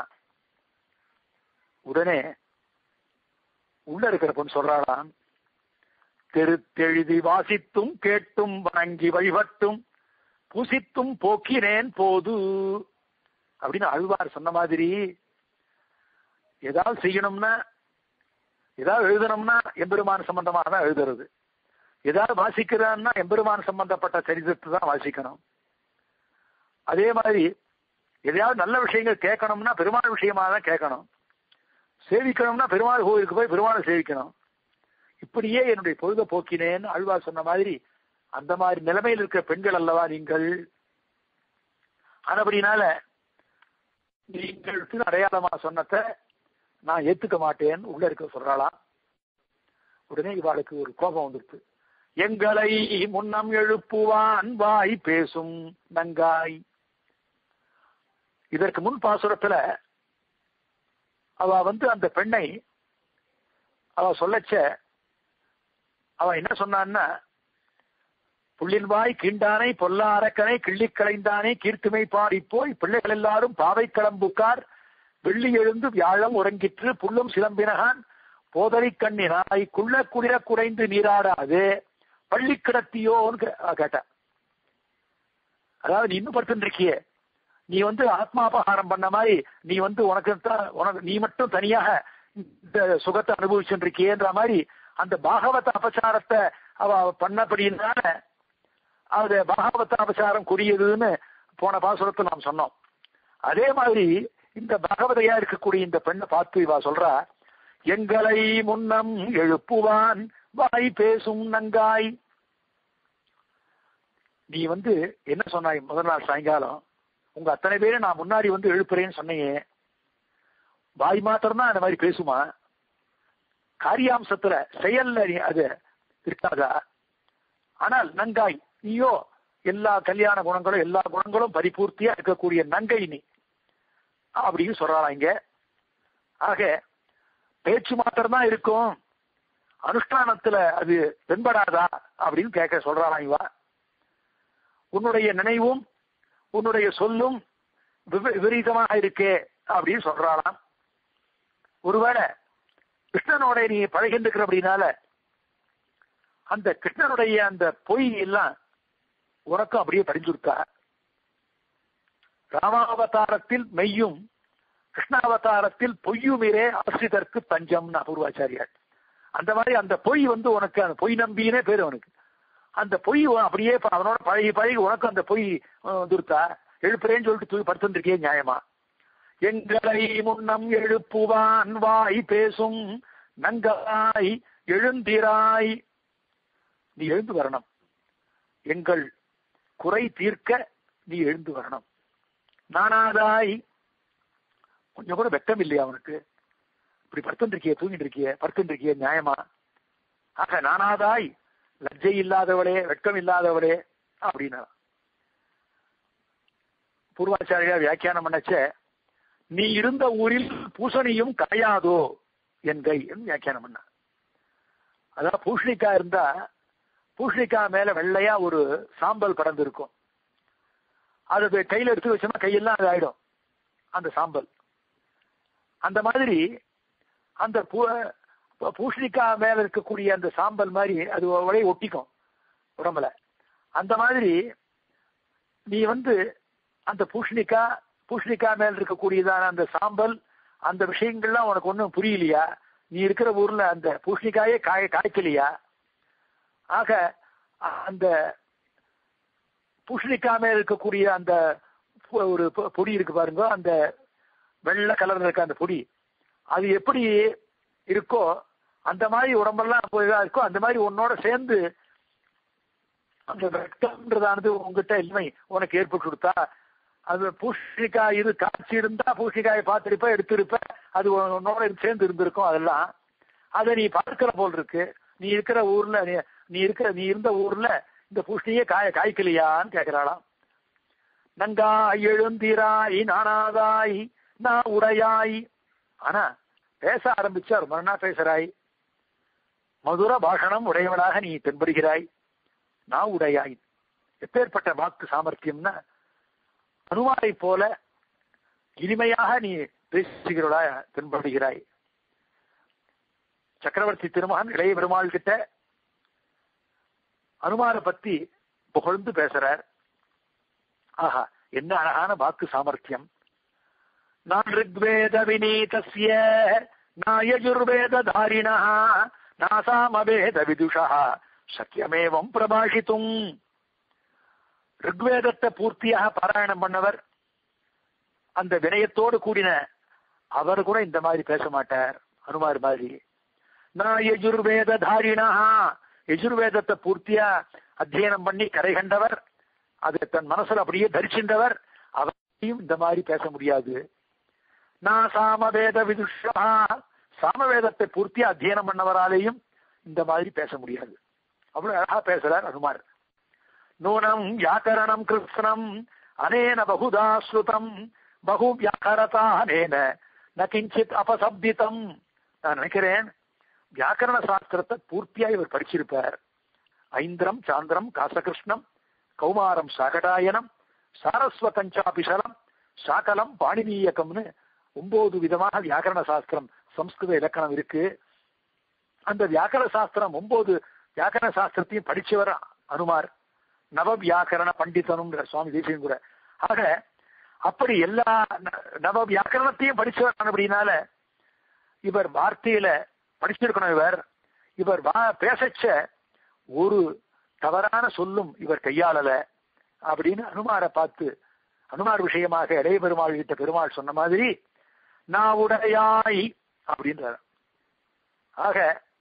உடனே உள்ள இருக்கிற பொண்ணு சொல்றாளாம் தெருத்தெழுதி வாசித்தும் கேட்டும் வணங்கி வழிபட்டும் புசித்தும் போக்கினேன் போது அப்படின்னு அழ்வார் சொன்ன மாதிரி ஏதாவது செய்யணும்னா ஏதாவது எழுதணும்னா எம்பெருமான் சம்பந்தமாக தான் எழுதுறது ஏதாவது வாசிக்கிறான்னா எம்பெருமான் சம்பந்தப்பட்ட சரித்திரத்தை தான் வாசிக்கணும் அதே மாதிரி எதையாவது நல்ல விஷயங்கள் கேட்கணும்னா பெருமாள் விஷயமா தான் கேட்கணும் சேவிக்கணும்னா பெருமாள் கோவிலுக்கு போய் பெருமாளை சேவிக்கணும் இப்படியே என்னுடைய பொழுத போக்கினேன்னு அழ்வார் சொன்ன மாதிரி அந்த மாதிரி நிலைமையில் இருக்கிற பெண்கள் அல்லவா நீங்கள் ஆனபடினால நீங்கள் அடையாளமா சொன்னத நான் ஏத்துக்க மாட்டேன்னு உள்ள இருக்க சொல்றாளாம் உடனே இவாளுக்கு ஒரு கோபம் வந்துருச்சு எங்களை முன்னம் எழுப்புவான் வாய் பேசும் நங்காய் இதற்கு முன் பாசுரத்துல அவ வந்து அந்த பெண்ணை அவ சொல்லச்ச அவ என்ன சொன்னான்னா புள்ளின் வாய் கீண்டானை பொல்லா அரக்கனை கிள்ளி களைந்தானே கீர்த்துமை பாடி போய் பிள்ளைகள் எல்லாரும் பாவை கிளம்புக்கார் வெள்ளி எழுந்து வியாழம் உறங்கிற்று புல்லும் சிலம்பினகான் போதரி கண்ணினாய் குள்ள குளிர குறைந்து நீராடாது பள்ளி கிடத்தியோன்னு கேட்டா அதாவது நீ இன்னும் படுத்துட்டு இருக்கியே நீ வந்து ஆத்மாபகாரம் பண்ண மாதிரி நீ வந்து உனக்கு தான் உனக்கு நீ மட்டும் தனியாக இந்த சுகத்தை அனுபவிச்சுட்டு இருக்கியன்ற மாதிரி அந்த பாகவத அபசாரத்தை அவ பண்ணபடினால அது பாகவத அபசாரம் கூடியதுன்னு போன பாசுரத்தை நாம் சொன்னோம் அதே மாதிரி இந்த பகவதையா இருக்கக்கூடிய இந்த பெண்ணை பார்த்து இவா சொல்றா எங்களை முன்னம் எழுப்புவான் வாய் பேசும் நங்காய் நீ வந்து என்ன சொன்னாய் முதல் நாள் சாயங்காலம் உங்க அத்தனை பேரும் நான் முன்னாடி வந்து எழுப்புறேன்னு சொன்னீங்க வாய் மாத்திரம் தான் அந்த மாதிரி பேசுமா காரியாம்சத்துல செயல்ல நீ அது இருக்காதா ஆனால் நங்காய் நீயோ எல்லா கல்யாண குணங்களும் எல்லா குணங்களும் பரிபூர்த்தியா இருக்கக்கூடிய நங்கை நீ அப்படின்னு சொல்றாளாம் இங்க ஆக பேச்சு மாத்திரம் தான் இருக்கும் அனுஷ்டானத்துல அது தென்படாதா அப்படின்னு கேட்க சொல்றாளாம் இவா உன்னுடைய நினைவும் உன்னுடைய சொல்லும் விப- விபரீதமாக இருக்கே அப்படின்னு சொல்றாளாம் ஒருவேளை கிருஷ்ணனோட நீ பழகின்றிருக்கிற அப்படின்னால அந்த கிருஷ்ணனுடைய அந்த பொய் எல்லாம் உனக்கும் அப்படியே படிஞ்சுருக்கா ராமாவதாரத்தில் மெய்யும் கிருஷ்ணாவதாரத்தில் பொய்யுமிரே ஆசிரியருக்கு தஞ்சம்னு அபூர்வாச்சாரியார் அந்த மாதிரி அந்த பொய் வந்து உனக்கு அந்த பொய் நம்பினே பேரு அவனுக்கு அந்த பொய் உன் அப்படியே ப- அவனோட பழகி பழகி உனக்கு அந்த பொய் அஹ், வந்துருத்தா எழுப்புறேன்னு சொல்லிட்டு தூக்கி படுத்துருக்கே நியாயமா எங்களை முன்னம் எழுப்புவான் வாய் பேசும் நங்காய் எழுந்திராய் நீ எழுந்து வரணும் எங்கள் குறை தீர்க்க நீ எழுந்து வரணும் நானாதாய் கொஞ்சம் கூட வெட்கம் இல்லையா அவனுக்கு இப்படி படுத்துட்டு இருக்கிய தூங்கிட்டு இருக்கிய படுத்துட்டு இருக்கிய நியாயமா ஆக நானாதாய் லஜ்ஜை இல்லாதவளே வெட்கம் இல்லாதவளே அப்படின்னா பூர்வாச்சாரியா வியாக்கியானம் பண்ணச்ச நீ இருந்த ஊரில் பூசணியும் காயாதோ என்கை என்று வியாக்கியானம் பண்ண அதான் பூஷணிக்காய் இருந்தா பூஷணிக்காய் மேல வெள்ளையா ஒரு சாம்பல் படர்ந்து இருக்கும் அது வே- கையில எடுத்து வச்சோம்னா கையெல்லாம் அது ஆயிடும் அந்த சாம்பல் அந்த மாதிரி அந்த பூ- பூ- பூசணிக்காய் மேல இருக்கக்கூடிய அந்த சாம்பல் மாதிரி அது உடைய ஒட்டிக்கும் உடம்புல அந்த மாதிரி நீ வந்து அந்த பூசணிக்காய் பூசணிக்காய் மேல இருக்கக்கூடியதான அந்த சாம்பல் அந்த விஷயங்கள்லாம் உனக்கு ஒண்ணும் புரியலையா நீ இருக்கிற ஊர்ல அந்த பூசணிக்காயே காய காய்க்கலையா ஆக அந்த பூசணிக்காய் மேல இருக்கக்கூடிய அந்த பொ- ஒரு பொ- பொடி இருக்கு பாருங்க அந்த வெள்ளை கலர்ல இருக்க அந்த பொடி அது எப்படி இருக்கோ அந்த மாதிரி உடம்பெல்லாம் அப்போ இதா இருக்கோ அந்த மாதிரி உன்னோட சேர்ந்து அந்த வெட்டம்ன்றதானது உங்ககிட்ட இன்மை உனக்கு ஏற்பட்டு கொடுத்தா அது பூசணிக்காய் இது காய்ச்சி இருந்தா பூசணிக்காயை பார்த்திருப்ப எடுத்திருப்ப அது உன்னோட சேர்ந்து இருந்திருக்கும் அதெல்லாம் அதை நீ பார்க்கிற போல் இருக்கு நீ இருக்கிற ஊர்ல நீ- நீ இருக்கிற நீ இருந்த ஊர்ல இந்த பூசணியே காய காய்க்கலையான்னு கேக்குறாளாம் நங்காய் எழுந்திராய் நானாதாய் நான் உடையாய் ஆனா பேச ஆரம்பிச்சா ரொம்ப நன்னா பேசுறாய் மதுர பாஷணம் உடையவளாக நீ தென்படுகிறாய் நான் உடையாய் எப்பேற்பட்ட வாக்கு சாமர்த்தியம்னா அனுமாரை போல இனிமையாக நீ பேசுகிறவளா தென்படுகிறாய் சக்கரவர்த்தி திருமகன் இளைய பெருமாள் கிட்ட அனுமாரை பத்தி புகழ்ந்து பேசுறார் ஆஹா என்ன அழகான வாக்கு சாமர்த்தியம் நான் ரிக்வேத வினீதஸ்ய நாயஜுர்வேத தாரிணா நாசாமவேத விதுஷா சக்கியமேவம் பிரபாஷித்தும் ரிக்வேதத்தை பூர்த்தியாக பாராயணம் பண்ணவர் அந்த வினயத்தோடு கூடின அவர் கூட இந்த மாதிரி பேச மாட்டார் அனுமார் மாதிரி நான் யஜுர்வேத தாரிணா யஜுர்வேதத்தை பூர்த்தியா அத்தியனம் பண்ணி கரை கண்டவர் அதை தன் மனசுல அப்படியே தரிச்சின்றவர் அவரையும் இந்த மாதிரி பேச முடியாது நான் சாமவேத விதுஷா சாமவேதத்தை பூர்த்தியா அத்தியனம் பண்ணவராலேயும் இந்த மாதிரி பேச முடியாது அவ்வளவு அழகா பேசுறார் அனுமார் நூனம் வியாக்கரணம் கிருஷ்ணம் அனேன பகுதா ஸ்ருதம் பகு வியாக்கரதா அனேன ந கிஞ்சித் அபசப்திதம் நான் நினைக்கிறேன் வியாக்கரண சாஸ்திரத்தை பூர்த்தியா இவர் படிச்சிருப்பார் ஐந்திரம் சாந்திரம் காசகிருஷ்ணம் கௌமாரம் சாகடாயனம் சாரஸ்வதஞ்சாபிஷலம் சாகலம் பாணினீயக்கம்னு ஒன்பது விதமாக வியாக்கரண சாஸ்திரம் சம்ஸ்கிருத இலக்கணம் இருக்கு அந்த வியாக்கரண சாஸ்திரம் ஒன்பது வியாக்கரண சாஸ்திரத்தையும் படிச்சவர் அனுமார் நவ வியாக்கரண பண்டிதனும் சுவாமி தேசியம் கூட ஆக அப்படி எல்லா ந- நவ வியாக்கரணத்தையும் படிச்சவர் அப்படின்னால இவர் வார்த்தையில படிச்சிருக்கணும் இவர் இவர் வா பேசச்ச ஒரு தவறான சொல்லும் இவர் கையாளல அப்படின்னு அனுமாரை பார்த்து ஹனுமார் விஷயமாக இளைய பெருமாள் கிட்ட பெருமாள் சொன்ன மாதிரி நான் உடையாய் அப்படின்றார் ஆக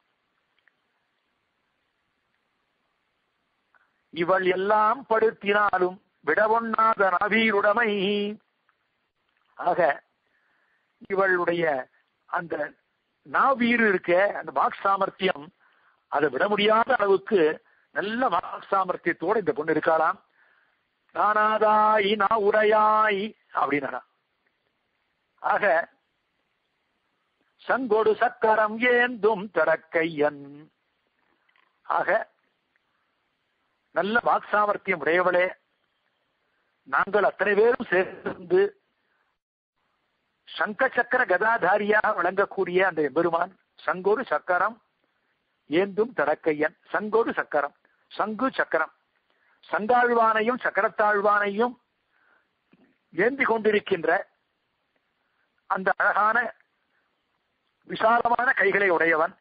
இவள் எல்லாம் படுத்தினாலும் விடவொண்ணாத நவீருடைமை ஆக இவளுடைய அந்த நாவீறு இருக்க அந்த வாக் சாமர்த்தியம் அதை விட முடியாத அளவுக்கு நல்ல வாக் சாமர்த்தியத்தோட இந்த பொண்ணு இருக்காளாம் நானாதாய் நான் உடையாய் அப்படின்னா ஆக சங்கொடு சக்கரம் ஏந்தும் தடக்கையன் ஆக நல்ல வாக் சாமர்த்தியம் உடையவளே நாங்கள் அத்தனை பேரும் சேர்ந்து சங்க சக்கர கதாதாரியாக விளங்கக்கூடிய அந்த பெருமான் சங்கொரு சக்கரம் ஏந்தும் தடக்கையன் சங்கொரு சக்கரம் சங்கு சக்கரம் சங்காழ்வானையும் சக்கரத்தாழ்வானையும் ஏந்தி கொண்டிருக்கின்ற அந்த அழகான விசாலமான கைகளை உடையவன்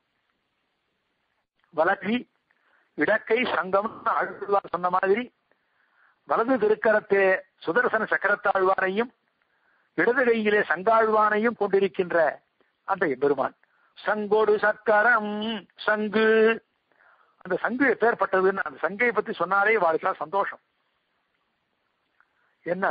வலக்கி இடக்கை சங்கம் ஆழ்வார் சொன்ன மாதிரி வலது திருக்கரத்தே சுதர்சன சக்கரத்தாழ்வானையும் இடது கையிலே சங்காழ்வானையும் கொண்டிருக்கின்ற அந்த எம்பெருமான் சங்கோடு சக்கரம் சங்கு அந்த சங்கு எப்பேற்பட்டதுன்னு அந்த சங்கை பத்தி சொன்னாலே வாழ்க்கை சந்தோஷம் என்ன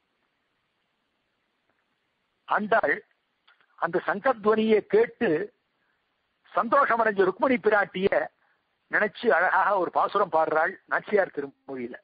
ஆண்டாள் அந்த சங்கத்வனியை கேட்டு சந்தோஷம் அடைஞ்ச ருக்மணி பிராட்டிய நினைச்சு அழகாக ஒரு பாசுரம் பாடுறாள் நாச்சியார் திருமொழியில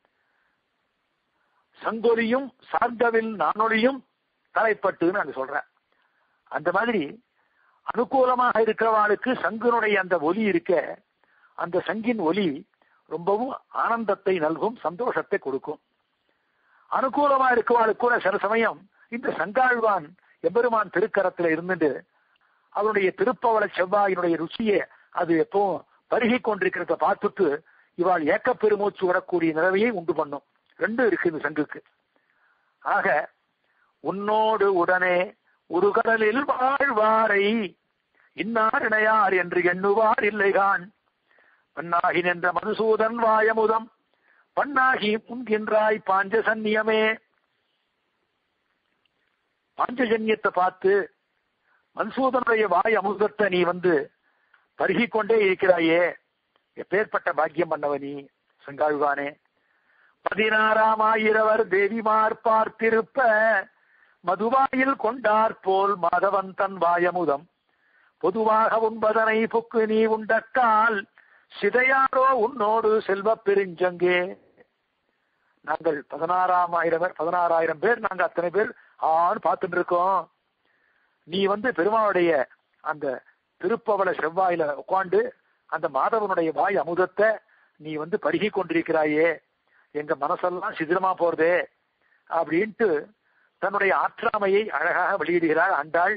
சங்கொலியும் சார்ந்தவில் நானொலியும் தலைப்பட்டுன்னு அது சொல்ற அந்த மாதிரி அனுகூலமாக இருக்கிறவாளுக்கு சங்கினுடைய அந்த ஒலி இருக்க அந்த சங்கின் ஒலி ரொம்பவும் ஆனந்தத்தை நல்கும் சந்தோஷத்தை கொடுக்கும் அனுகூலமா இருக்கவாளுக்கு கூட சில சமயம் இந்த சங்காழ்வான் எம்பெருமான் திருக்கரத்துல இருந்துட்டு அவனுடைய திருப்பவள செவ்வாயினுடைய ருச்சியை அது எப்பவும் பருகி கொண்டிருக்கிறத பார்த்துட்டு இவாள் ஏக்க பெருமூச்சு வரக்கூடிய நிலவையை உண்டு பண்ணும் ரெண்டும் இருக்கு இந்த சங்குக்கு ஆக உன்னோடு உடனே ஒரு கடலில் வாழ்வாரை இன்னார் இணையார் என்று எண்ணுவார் இல்லைகான் பன்னாகி நின்ற மதுசூதன் வாயமுதம் பண்ணாகி முன்கின்றாய் பாஞ்சசன்னியமே பாஞ்சஜன்யத்தை பார்த்து மன்சூதனுடைய வாய் அமுதத்தை நீ வந்து பருகி கொண்டே இருக்கிறாயே எப்பேற்பட்ட பாக்கியம் பண்ணவ நீ செங்காழ்வானே பதினாறாம் ஆயிரவர் தேவிமார் பார்த்திருப்ப மதுவாயில் கொண்டார் போல் மாதவன் தன் வாயமுதம் பொதுவாக உண்பதனை புக்கு நீ உண்டக்கால் சிதையாரோ உன்னோடு செல்வ பெருஞ்சங்கே நாங்கள் பதினாறாம் ஆயிரம் பேர் பதினாறாயிரம் பேர் நாங்க அத்தனை பேர் ஆன்னு பார்த்துட்டு இருக்கோம் நீ வந்து பெருமாளுடைய அந்த திருப்பவள செவ்வாயில உட்காந்து அந்த மாதவனுடைய வாய் அமுதத்தை நீ வந்து பருகி கொண்டிருக்கிறாயே எங்க மனசெல்லாம் சிதிரமா போறதே அப்படின்ட்டு தன்னுடைய ஆற்றாமையை அழகாக வெளியிடுகிறாள் ஆண்டாள்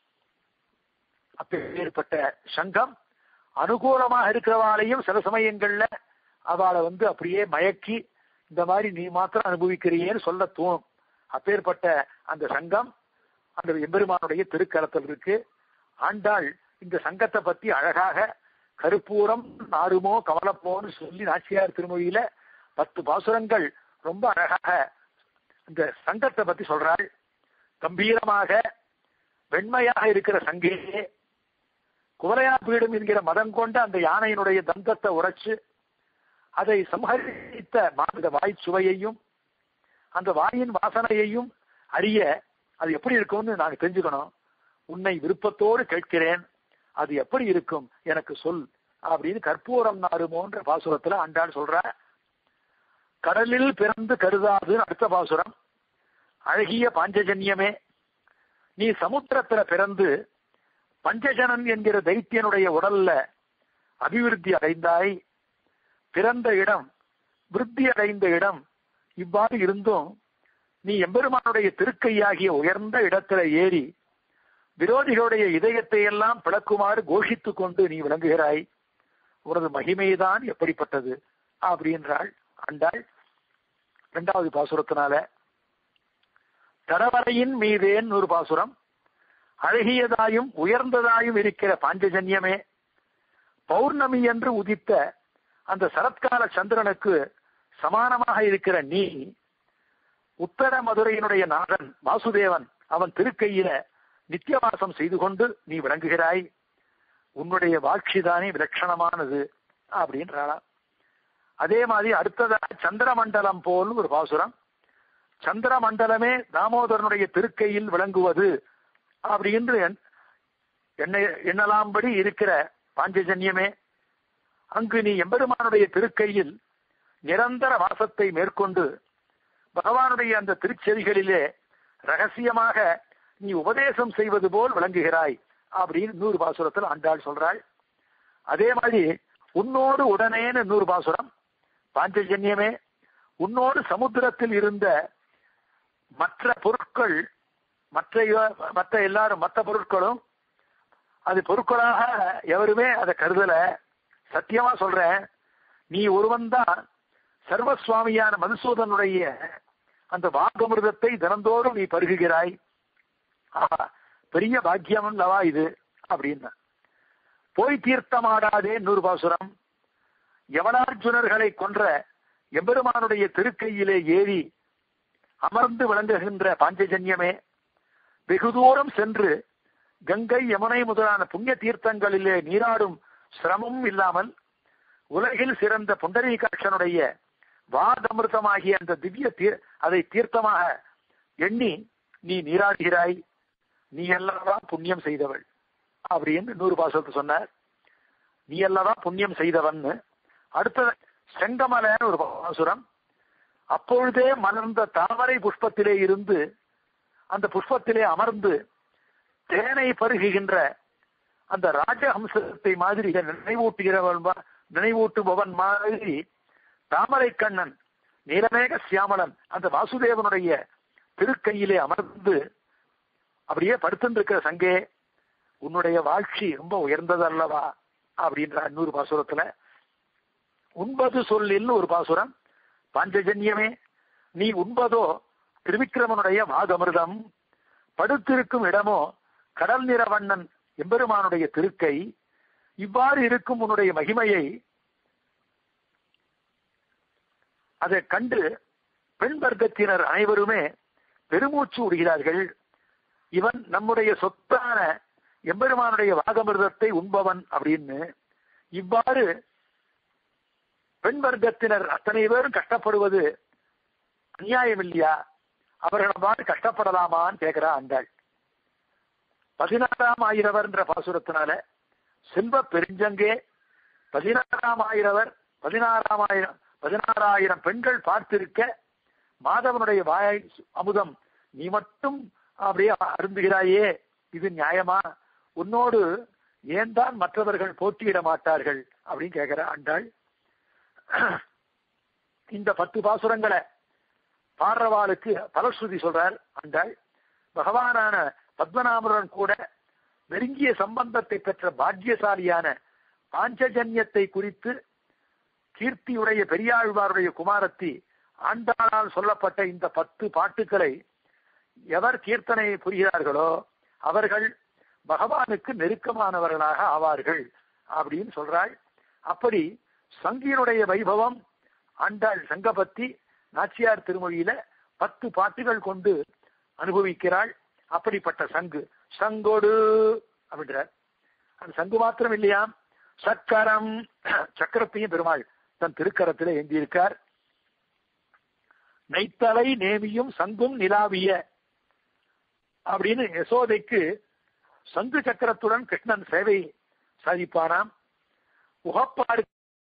அப்பேற்பட்ட சங்கம் அனுகூலமாக இருக்கிறவாளையும் சில சமயங்கள்ல அவளை வந்து அப்படியே மயக்கி இந்த மாதிரி நீ மாத்திரம் அனுபவிக்கிறியேன்னு சொல்ல தோணும் அப்பேற்பட்ட அந்த சங்கம் அந்த எம்பெருமானுடைய திருக்கரத்தில் இருக்கு ஆண்டாள் இந்த சங்கத்தை பத்தி அழகாக கருப்பூரம் நாடுமோ கமலப்போன்னு சொல்லி நாச்சியார் திருமொழியில பத்து பாசுரங்கள் ரொம்ப அழகாக இந்த சங்கத்தை பத்தி சொல்றாள் கம்பீரமாக வெண்மையாக இருக்கிற சங்கிலே குவலையா பீடம் என்கிற மதம் கொண்ட அந்த யானையினுடைய தந்தத்தை உரைச்சு அதை சம்ஹரித்த மாநில வாய் சுவையையும் அந்த வாயின் வாசனையையும் அறிய அது எப்படி இருக்கும்னு நான் தெரிஞ்சுக்கணும் உன்னை விருப்பத்தோடு கேட்கிறேன் அது எப்படி இருக்கும் எனக்கு சொல் அப்படின்னு கற்பூரம் நாருமோன்ற பாசுரத்துல அண்டாள் சொல்ற கடலில் பிறந்து கருதாது அடுத்த பாசுரம் அழகிய பாஞ்சஜன்யமே நீ சமுத்திரத்துல பிறந்து பஞ்சஜனன் என்கிற தைத்தியனுடைய உடல்ல அபிவிருத்தி அடைந்தாய் பிறந்த இடம் விருத்தி அடைந்த இடம் இவ்வாறு இருந்தும் நீ எம்பெருமானுடைய திருக்கையாகிய உயர்ந்த இடத்துல ஏறி விரோதிகளுடைய இதயத்தை எல்லாம் பிளக்குமாறு கோஷித்துக் கொண்டு நீ விளங்குகிறாய் உனது மகிமைதான் எப்படிப்பட்டது அப்படின்றாள் அண்டாள் இரண்டாவது பாசுரத்தினால தடவரையின் மீதேன் ஒரு பாசுரம் அழகியதாயும் உயர்ந்ததாயும் இருக்கிற பாஞ்சஜன்யமே பௌர்ணமி என்று உதித்த அந்த சரத்கால சந்திரனுக்கு சமானமாக இருக்கிற நீ உத்தர மதுரையினுடைய நாதன் வாசுதேவன் அவன் திருக்கையில நித்தியவாசம் செய்து கொண்டு நீ விளங்குகிறாய் உன்னுடைய வாட்சிதானே விலட்சணமானது அப்படின்றாளாம் அதே மாதிரி அடுத்ததாக சந்திரமண்டலம் போல் ஒரு பாசுரம் சந்திரமண்டலமே தாமோதரனுடைய திருக்கையில் விளங்குவது அப்படின்னு என்ன எண்ணலாம்படி இருக்கிற பாஞ்சஜன்யமே அங்கு நீ எம்பெருமானுடைய திருக்கையில் நிரந்தர வாசத்தை மேற்கொண்டு பகவானுடைய அந்த திருச்செவிகளிலே ரகசியமாக நீ உபதேசம் செய்வது போல் விளங்குகிறாய் அப்படின்னு நூறு பாசுரத்தில் ஆண்டாள் சொல்றாள் அதே மாதிரி உன்னோடு உடனேன்னு நூறு பாசுரம் பாஞ்சஜன்யமே உன்னோடு சமுத்திரத்தில் இருந்த மற்ற பொருட்கள் மற்ற மற்ற எல்லாரும் மற்ற பொருட்களும் அது பொருட்களாக எவருமே அதை கருதல சத்தியமா சொல்றேன் நீ ஒருவன் தான் சர்வசுவாமியான மதுசூதனுடைய அந்த வாகமிருதத்தை தினந்தோறும் நீ பருகுகிறாய் ஆஹா பெரிய பாக்கியம் அல்லவா இது அப்படின்னா போய் தீர்த்தமாடாதே நூறு பாசுரம் யவனார்ஜுனர்களை கொன்ற எம்பெருமானுடைய திருக்கையிலே ஏறி அமர்ந்து விளங்குகின்ற பாஞ்சஜன்யமே வெகு தூரம் சென்று கங்கை யமுனை முதலான புண்ணிய தீர்த்தங்களிலே நீராடும் சிரமமும் இல்லாமல் உலகில் சிறந்த புண்டரீகாட்சனுடைய வாதமிருதமாகிய அந்த திவ்ய தீர் அதை தீர்த்தமாக எண்ணி நீ நீராடுகிறாய் நீ அல்லவா புண்ணியம் செய்தவள் அப்படின்னு நூறு பாசத்தை சொன்னார் நீ அல்லவா புண்ணியம் செய்தவன்னு அடுத்த செங்கமலன்னு ஒரு பாசுரம் அப்பொழுதே மலர்ந்த தாமரை புஷ்பத்திலே இருந்து அந்த புஷ்பத்திலே அமர்ந்து தேனை பருகுகின்ற அந்த ராஜஹம்சத்தை மாதிரி நினைவூட்டுகிறவன் நினைவூட்டுபவன் மாதிரி தாமரை கண்ணன் நீலமேக சியாமலன் அந்த வாசுதேவனுடைய திருக்கையிலே அமர்ந்து அப்படியே படுத்துருக்கிற சங்கே உன்னுடைய வாழ்ச்சி ரொம்ப உயர்ந்தது அல்லவா அப்படின்ற இன்னொரு பாசுரத்துல உண்பது சொல்லில் ஒரு பாசுரம் பாஞ்சஜன்யமே நீ உண்பதோ திருவிக்கிரமனுடைய வாதமிருதம் படுத்திருக்கும் இடமோ கடல் நிறவண்ணன் எம்பெருமானுடைய திருக்கை இவ்வாறு இருக்கும் உன்னுடைய மகிமையை அதை கண்டு பெண் வர்க்கத்தினர் அனைவருமே பெருமூச்சு விடுகிறார்கள் இவன் நம்முடைய சொத்தான எம்பெருமானுடைய வாகமிருதத்தை உண்பவன் அப்படின்னு இவ்வாறு பெண் வர்க்கத்தினர் அத்தனை பேரும் கஷ்டப்படுவது அநியாயம் இல்லையா அவர்கள் அவ்வாறு கஷ்டப்படலாமான்னு கேட்கிறா அந்தாள் பதினாறாம் ஆயிரவர் என்ற பாசுரத்தினால செல்வ பெருஞ்சங்கே பதினாறாம் ஆயிரவர் பதினாறாம் ஆயிரம் பதினாறாயிரம் பெண்கள் பார்த்திருக்க மாதவனுடைய வாய் அமுதம் நீ மட்டும் அப்படியே அருந்துகிறாயே இது நியாயமா உன்னோடு ஏன் தான் மற்றவர்கள் போட்டியிட மாட்டார்கள் அப்படின்னு கேட்கிற அண்டாள் இந்த பத்து பாசுரங்களை பாடுறவாளுக்கு பலஸ்ருதி சொல்றார் அண்டாள் பகவானான பத்மநாபருடன் கூட நெருங்கிய சம்பந்தத்தை பெற்ற பாக்கியசாலியான பாஞ்சஜன்யத்தை குறித்து கீர்த்தியுடைய பெரியாழ்வாருடைய குமாரத்தி ஆண்டாளால் சொல்லப்பட்ட இந்த பத்து பாட்டுக்களை எவர் கீர்த்தனை புரிகிறார்களோ அவர்கள் பகவானுக்கு நெருக்கமானவர்களாக ஆவார்கள் அப்படின்னு சொல்றாள் அப்படி சங்கியினுடைய வைபவம் ஆண்டாள் சங்கபத்தி நாச்சியார் திருமொழியில பத்து பாட்டுகள் கொண்டு அனுபவிக்கிறாள் அப்படிப்பட்ட சங்கு சங்கோடு அப்படின்றார் அந்த சங்கு மாத்திரம் இல்லையாம் சக்கரம் சக்கரத்தையும் பெருமாள் தன் திருக்கரத்தில் ஏந்தியிருக்கார் நெய்த்தலை நேமியும் சங்கும் நிலாவிய அப்படின்னு யசோதைக்கு சங்கு சக்கரத்துடன் கிருஷ்ணன் சேவை சாதிப்பானாம் உகப்பாடு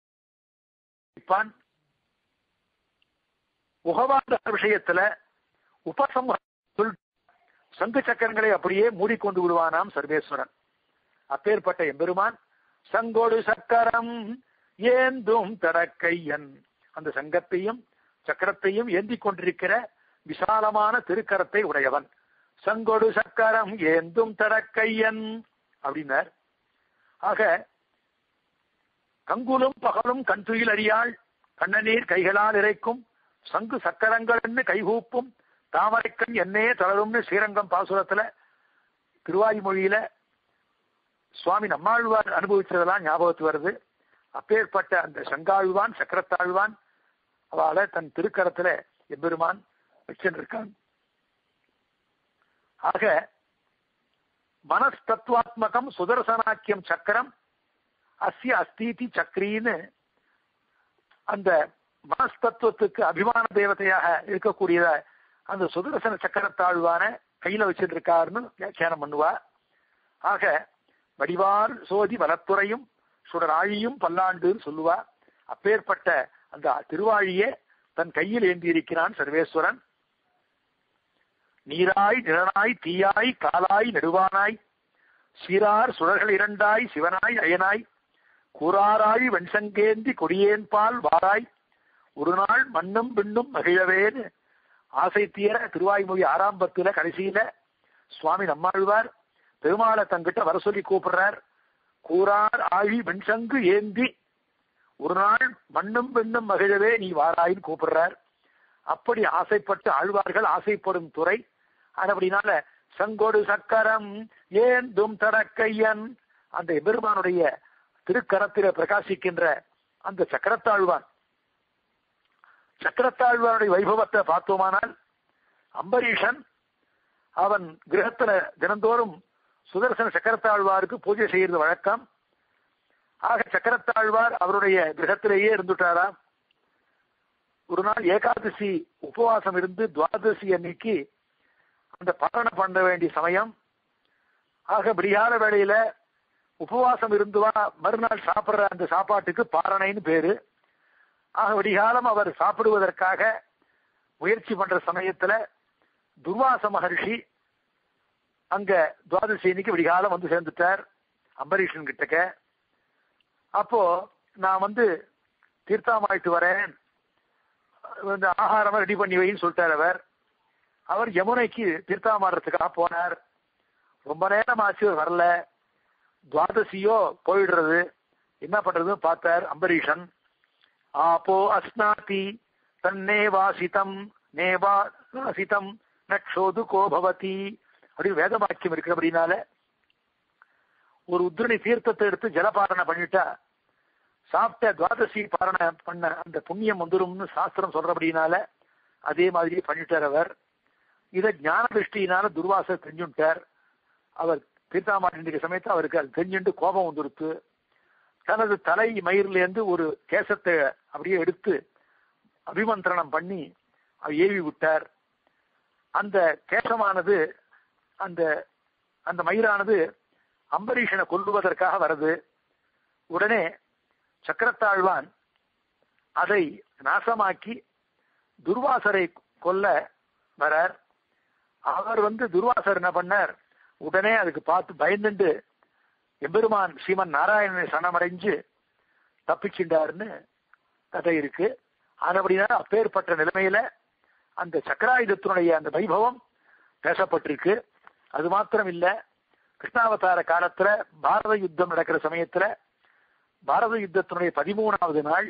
உகவாத விஷயத்துல உபசம்ஹ சங்கு சக்கரங்களை அப்படியே மூடிக்கொண்டு விடுவானாம் சர்வேஸ்வரன் அப்பேற்பட்ட எம்பெருமான் சங்கோடு சக்கரம் ஏந்தும் தடக்கையன் அந்த சங்கத்தையும் சக்கரத்தையும் ஏந்தி கொண்டிருக்கிற விசாலமான திருக்கரத்தை உடையவன் சங்கொடு சக்கரம் ஏந்தும் தடக்கையன் அப்படின்னார் ஆக கங்குலும் பகலும் கண்துயில் அறியாள் கண்ணநீர் கைகளால் இறைக்கும் சங்கு சக்கரங்கள் கைகூப்பும் தாமரைக்கண் என்னே தளரும்னு ஸ்ரீரங்கம் பாசுரத்துல திருவாய்மொழியில சுவாமி நம்மாழ்வார் அனுபவிச்சதெல்லாம் ஞாபகத்து வருது அப்பேற்பட்ட அந்த சங்காழ்வான் சக்கரத்தாழ்வான் அவளை தன் திருக்கரத்துல எம்பெருமான் வச்சிருக்கான் ஆக மனஸ்தத்துவாத்மகம் சுதர்சனாக்கியம் சக்கரம் அஸ்ய அஸ்தீதி சக்ரின்னு அந்த மனஸ்தத்துவத்துக்கு அபிமான தேவதையாக இருக்கக்கூடியத அந்த சுதர்சன சக்கரத்தாழ்வான கையில வச்சுட்டு இருக்காருன்னு வியாக்கியானம் பண்ணுவா ஆக வடிவார் சோதி வலத்துறையும் சுடராழியும் பல்லாண்டுன்னு சொல்லுவா அப்பேற்பட்ட அந்த திருவாழியே தன் கையில் ஏந்தி இருக்கிறான் சர்வேஸ்வரன் நீராய் நிழனாய் தீயாய் காலாய் நெடுவானாய் சீரார் சுடர்கள் இரண்டாய் சிவனாய் அயனாய் கூறாராய் வெண்சங்கேந்தி கொடியேன் பால் வாராய் ஒரு நாள் மண்ணும் பின்னும் மகிழவேன்னு ஆசை தீர திருவாய்மொழி ஆரம்பத்துல கடைசியில சுவாமி நம்மாழ்வார் பெருமாளை தங்கிட்ட வர சொல்லி கூப்பிடுறார் கூறார் ஆழி வெண்சங்கு ஏந்தி ஒரு நாள் மண்ணும் பெண்ணும் மகிழவே நீ வாராயின்னு கூப்பிடுறார் அப்படி ஆசைப்பட்டு ஆழ்வார்கள் ஆசைப்படும் துறை அப்படினால சங்கொடு சக்கரம் ஏந்தும் தடக்கையன் அந்த எபெருமானுடைய திருக்கரத்தில பிரகாசிக்கின்ற அந்த சக்கரத்தாழ்வான் சக்கரத்தாழ்வானுடைய வைபவத்தை பார்த்தோமானால் அம்பரீஷன் அவன் கிரகத்துல தினந்தோறும் சுதர்சன சக்கரத்தாழ்வாருக்கு பூஜை செய்யறது வழக்கம் ஆக சக்கரத்தாழ்வார் அவருடைய கிரகத்திலேயே இருந்துட்டாரா ஒரு நாள் ஏகாதசி உபவாசம் இருந்து துவாதசி அன்னைக்கு அந்த பாரணை பண்ண வேண்டிய சமயம் ஆக விடியாத வேளையில உபவாசம் இருந்துவா மறுநாள் சாப்பிடுற அந்த சாப்பாட்டுக்கு பாரணைன்னு பேரு ஆக விடிகாலம் அவர் சாப்பிடுவதற்காக முயற்சி பண்ற சமயத்துல துர்வாச மகர்ஷி அங்க துவாதசி அன்னைக்கு விடிகாலம் வந்து சேர்ந்துட்டார் அம்பரீஷன் கிட்டக்க அப்போ நான் வந்து தீர்த்தாமாயிட்டு வரேன் இந்த ஆகாரம் ரெடி பண்ணி வைன்னு சொல்லிட்டார் அவர் அவர் யமுனைக்கு தீர்த்தாமாடுறதுக்காக போனார் ரொம்ப நேரம் ஆச்சு வரல துவாதசியோ போயிடுறது என்ன பண்றதுன்னு பார்த்தார் அம்பரீஷன் ஆப்போ அஸ்னாதி தன்னே வாசிதம் நேவா வாசிதம் நக்ஷோது கோபவதி அப்படின்னு வேத வாக்கியம் இருக்கு அப்படின்னால ஒரு உத்ரணி தீர்த்தத்தை எடுத்து ஜலபாரணை பண்ணிட்டா சாப்பிட்ட துவாதசி பாரணை பண்ண அந்த புண்ணியம் வந்துரும்னு சாஸ்திரம் சொல்றபடினால அதே மாதிரி பண்ணிட்டார் அவர் இதை ஞான திருஷ்டியினால துர்வாசர் தெரிஞ்சுட்டார் அவர் தீர்த்தாமாட்டின் சமயத்தை அவருக்கு அது தெரிஞ்சுட்டு கோபம் வந்துருத்து தனது தலை மயிரில இருந்து ஒரு கேசத்தை அப்படியே எடுத்து அபிமந்திரணம் பண்ணி அவர் ஏவி விட்டார் அந்த கேசமானது அந்த அந்த மயிரானது அம்பரீஷனை கொல்லுவதற்காக வருது உடனே சக்கரத்தாழ்வான் அதை நாசமாக்கி துர்வாசரை கொல்ல வரார் அவர் வந்து துர்வாசர் என்ன பண்ணார் உடனே அதுக்கு பார்த்து பயந்துண்டு எம்பெருமான் ஸ்ரீமன் நாராயணனை சரணமடைஞ்சு தப்பிச்சுட்டாருன்னு கதை இருக்கு ஆனபடினா அப்பேற்பட்ட நிலைமையில அந்த சக்கராயுதத்தினுடைய அந்த வைபவம் பேசப்பட்டிருக்கு அது மாத்திரம் இல்ல கிருஷ்ணாவதார காலத்துல பாரத யுத்தம் நடக்கிற சமயத்துல பாரத யுத்தத்தினுடைய பதிமூணாவது நாள்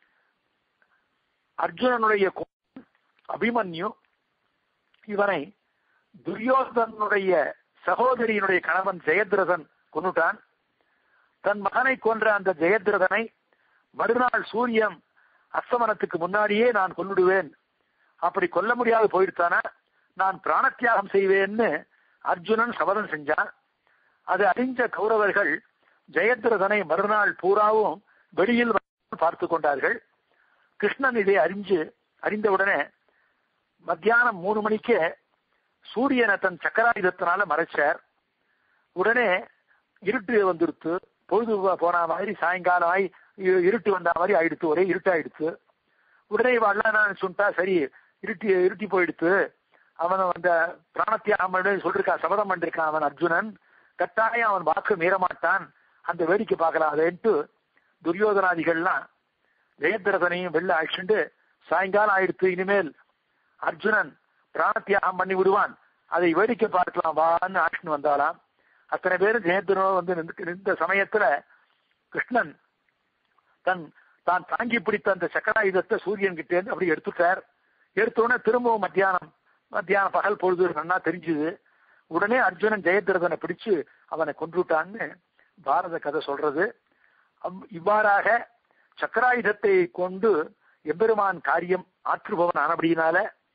அர்ஜுனனுடைய அபிமன்யு இவனை துரியோதனுடைய சகோதரியினுடைய கணவன் ஜெயத்ரதன் கொண்டுட்டான் தன் மகனை கொன்ற அந்த ஜெயத்ரதனை மறுநாள் சூரியன் அஸ்தமனத்துக்கு முன்னாடியே நான் கொல்லுடுவேன் அப்படி கொல்ல முடியாது போயிடுத்தானா நான் பிராணத்தியாகம் செய்வேன்னு அர்ஜுனன் சபதம் செஞ்சான் அது அறிஞ்ச கௌரவர்கள் ஜெயத்ரதனை மறுநாள் பூராவும் வெளியில் பார்த்து கொண்டார்கள் கிருஷ்ணன் இதை அறிஞ்சு அறிந்தவுடனே மத்தியானம் மூணு மணிக்கே சூரியனை தன் சக்கராயுதத்தினால மறைச்சார் உடனே இருட்டு வந்துடுத்து பொழுது போன மாதிரி சாயங்காலம் ஆகி இருட்டு வந்த மாதிரி ஆயிடுத்து ஒரே இருட்டாயிடுத்து உடனே இவெல்லாம் சொல்லிட்டா சரி இருட்டி இருட்டி போயிடுத்து அவன் அந்த பிராணத்தியாகம் சொல்லிருக்கா சபதம் பண்ணிருக்கான் அவன் அர்ஜுனன் கட்டாயம் அவன் வாக்கு மீறமாட்டான் அந்த வேடிக்கை பார்க்கலாம் அதன்ட்டு துரியோதனாதிகள்லாம் ஜெயத்ரதனையும் வெளில அழிச்சுண்டு சாயங்காலம் ஆயிடுத்து இனிமேல் அர்ஜுனன் பிராணத்தியாகம் பண்ணி விடுவான் அதை வேடிக்கை பார்க்கலாம் வான்னு ஆக்ஷன் வந்தாலாம் அத்தனை பேரும் ஜெயத்ரனோ வந்து நின்ற சமயத்துல கிருஷ்ணன் தன் தான் தாங்கி பிடித்த அந்த சக்கராயுதத்தை சூரியன் கிட்டே இருந்து அப்படி எடுத்துட்டார் எடுத்தோடனே திரும்பவும் மத்தியானம் மத்தியானம் பகல் பொழுது நன்னா தெரிஞ்சுது உடனே அர்ஜுனன் ஜெயத்ரதனை பிடிச்சு அவனை கொன்றுட்டான்னு பாரத கதை சொல்றது இவ்வாறாக சக்கராயுதத்தை கொண்டு எம்பெருமான் காரியம் ஆற்றுபவன் ஆனபடியினால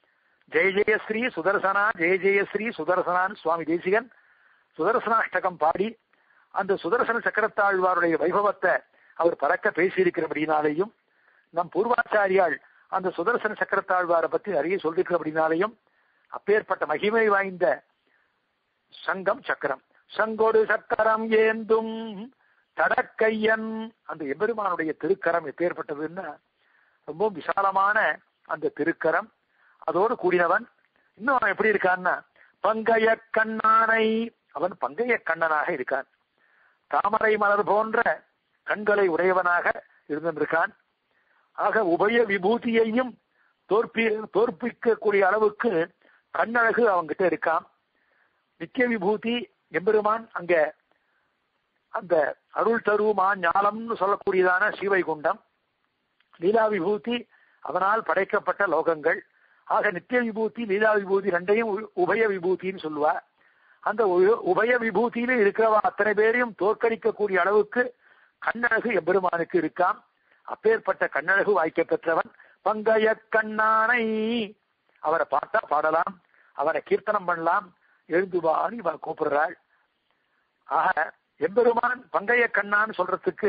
ஜெய ஜெயஸ்ரீ சுதர்சனா ஜெய ஜெயஸ்ரீ சுதர்சனான்னு சுவாமி தேசிகன் சுதர்சனாஷ்டகம் பாடி அந்த சுதர்சன சக்கரத்தாழ்வாருடைய வைபவத்தை அவர் பறக்க பேசியிருக்கிறபடினாலேயும் நம் பூர்வாச்சாரியால் அந்த சுதர்சன சக்கரத்தாழ்வாரை பத்தி நிறைய சொல்லிருக்கிறபடினாலேயும் அப்பேற்பட்ட மகிமை வாய்ந்த சங்கம் சக்கரம் சங்கொடு சக்கரம் ஏந்தும் தடக்கையன் அந்த எபெருமானுடைய திருக்கரம் எப்பேற்பட்டதுன்னா ரொம்ப விசாலமான அந்த திருக்கரம் அதோடு கூடினவன் இன்னும் அவன் எப்படி இருக்கான்னா பங்கைய கண்ணானை அவன் பங்கைய கண்ணனாக இருக்கான் தாமரை மலர் போன்ற கண்களை உடையவனாக இருந்திருக்கான் ஆக உபய விபூதியையும் தோற்பி தோற்பிக்கக்கூடிய அளவுக்கு கண்ணழகு அவங்கிட்ட இருக்கான் நித்திய விபூதி எம்பெருமான் அங்க அந்த அருள் தருமா ஞானம்னு சொல்லக்கூடியதான ஸ்ரீவைகுண்டம் லீலா விபூதி அவனால் படைக்கப்பட்ட லோகங்கள் ஆக நித்திய விபூதி லீலா விபூதி ரெண்டையும் உ- உபய விபூதின்னு சொல்லுவா அந்த உ- உபய விபூதியில இருக்கிறவா அத்தனை பேரையும் தோற்கடிக்கக்கூடிய அளவுக்கு கண்ணழகு எம்பெருமானுக்கு இருக்காம் அப்பேற்பட்ட கண்ணழகு வாய்க்க பெற்றவன் பங்கைய கண்ணானை அவரை பார்த்தா பாடலாம் அவரை கீர்த்தனம் பண்ணலாம் எழுந்துவான்னு இவன் கூப்பிடுறாள் ஆக எம்பெருமான் பங்கைய கண்ணான்னு சொல்றதுக்கு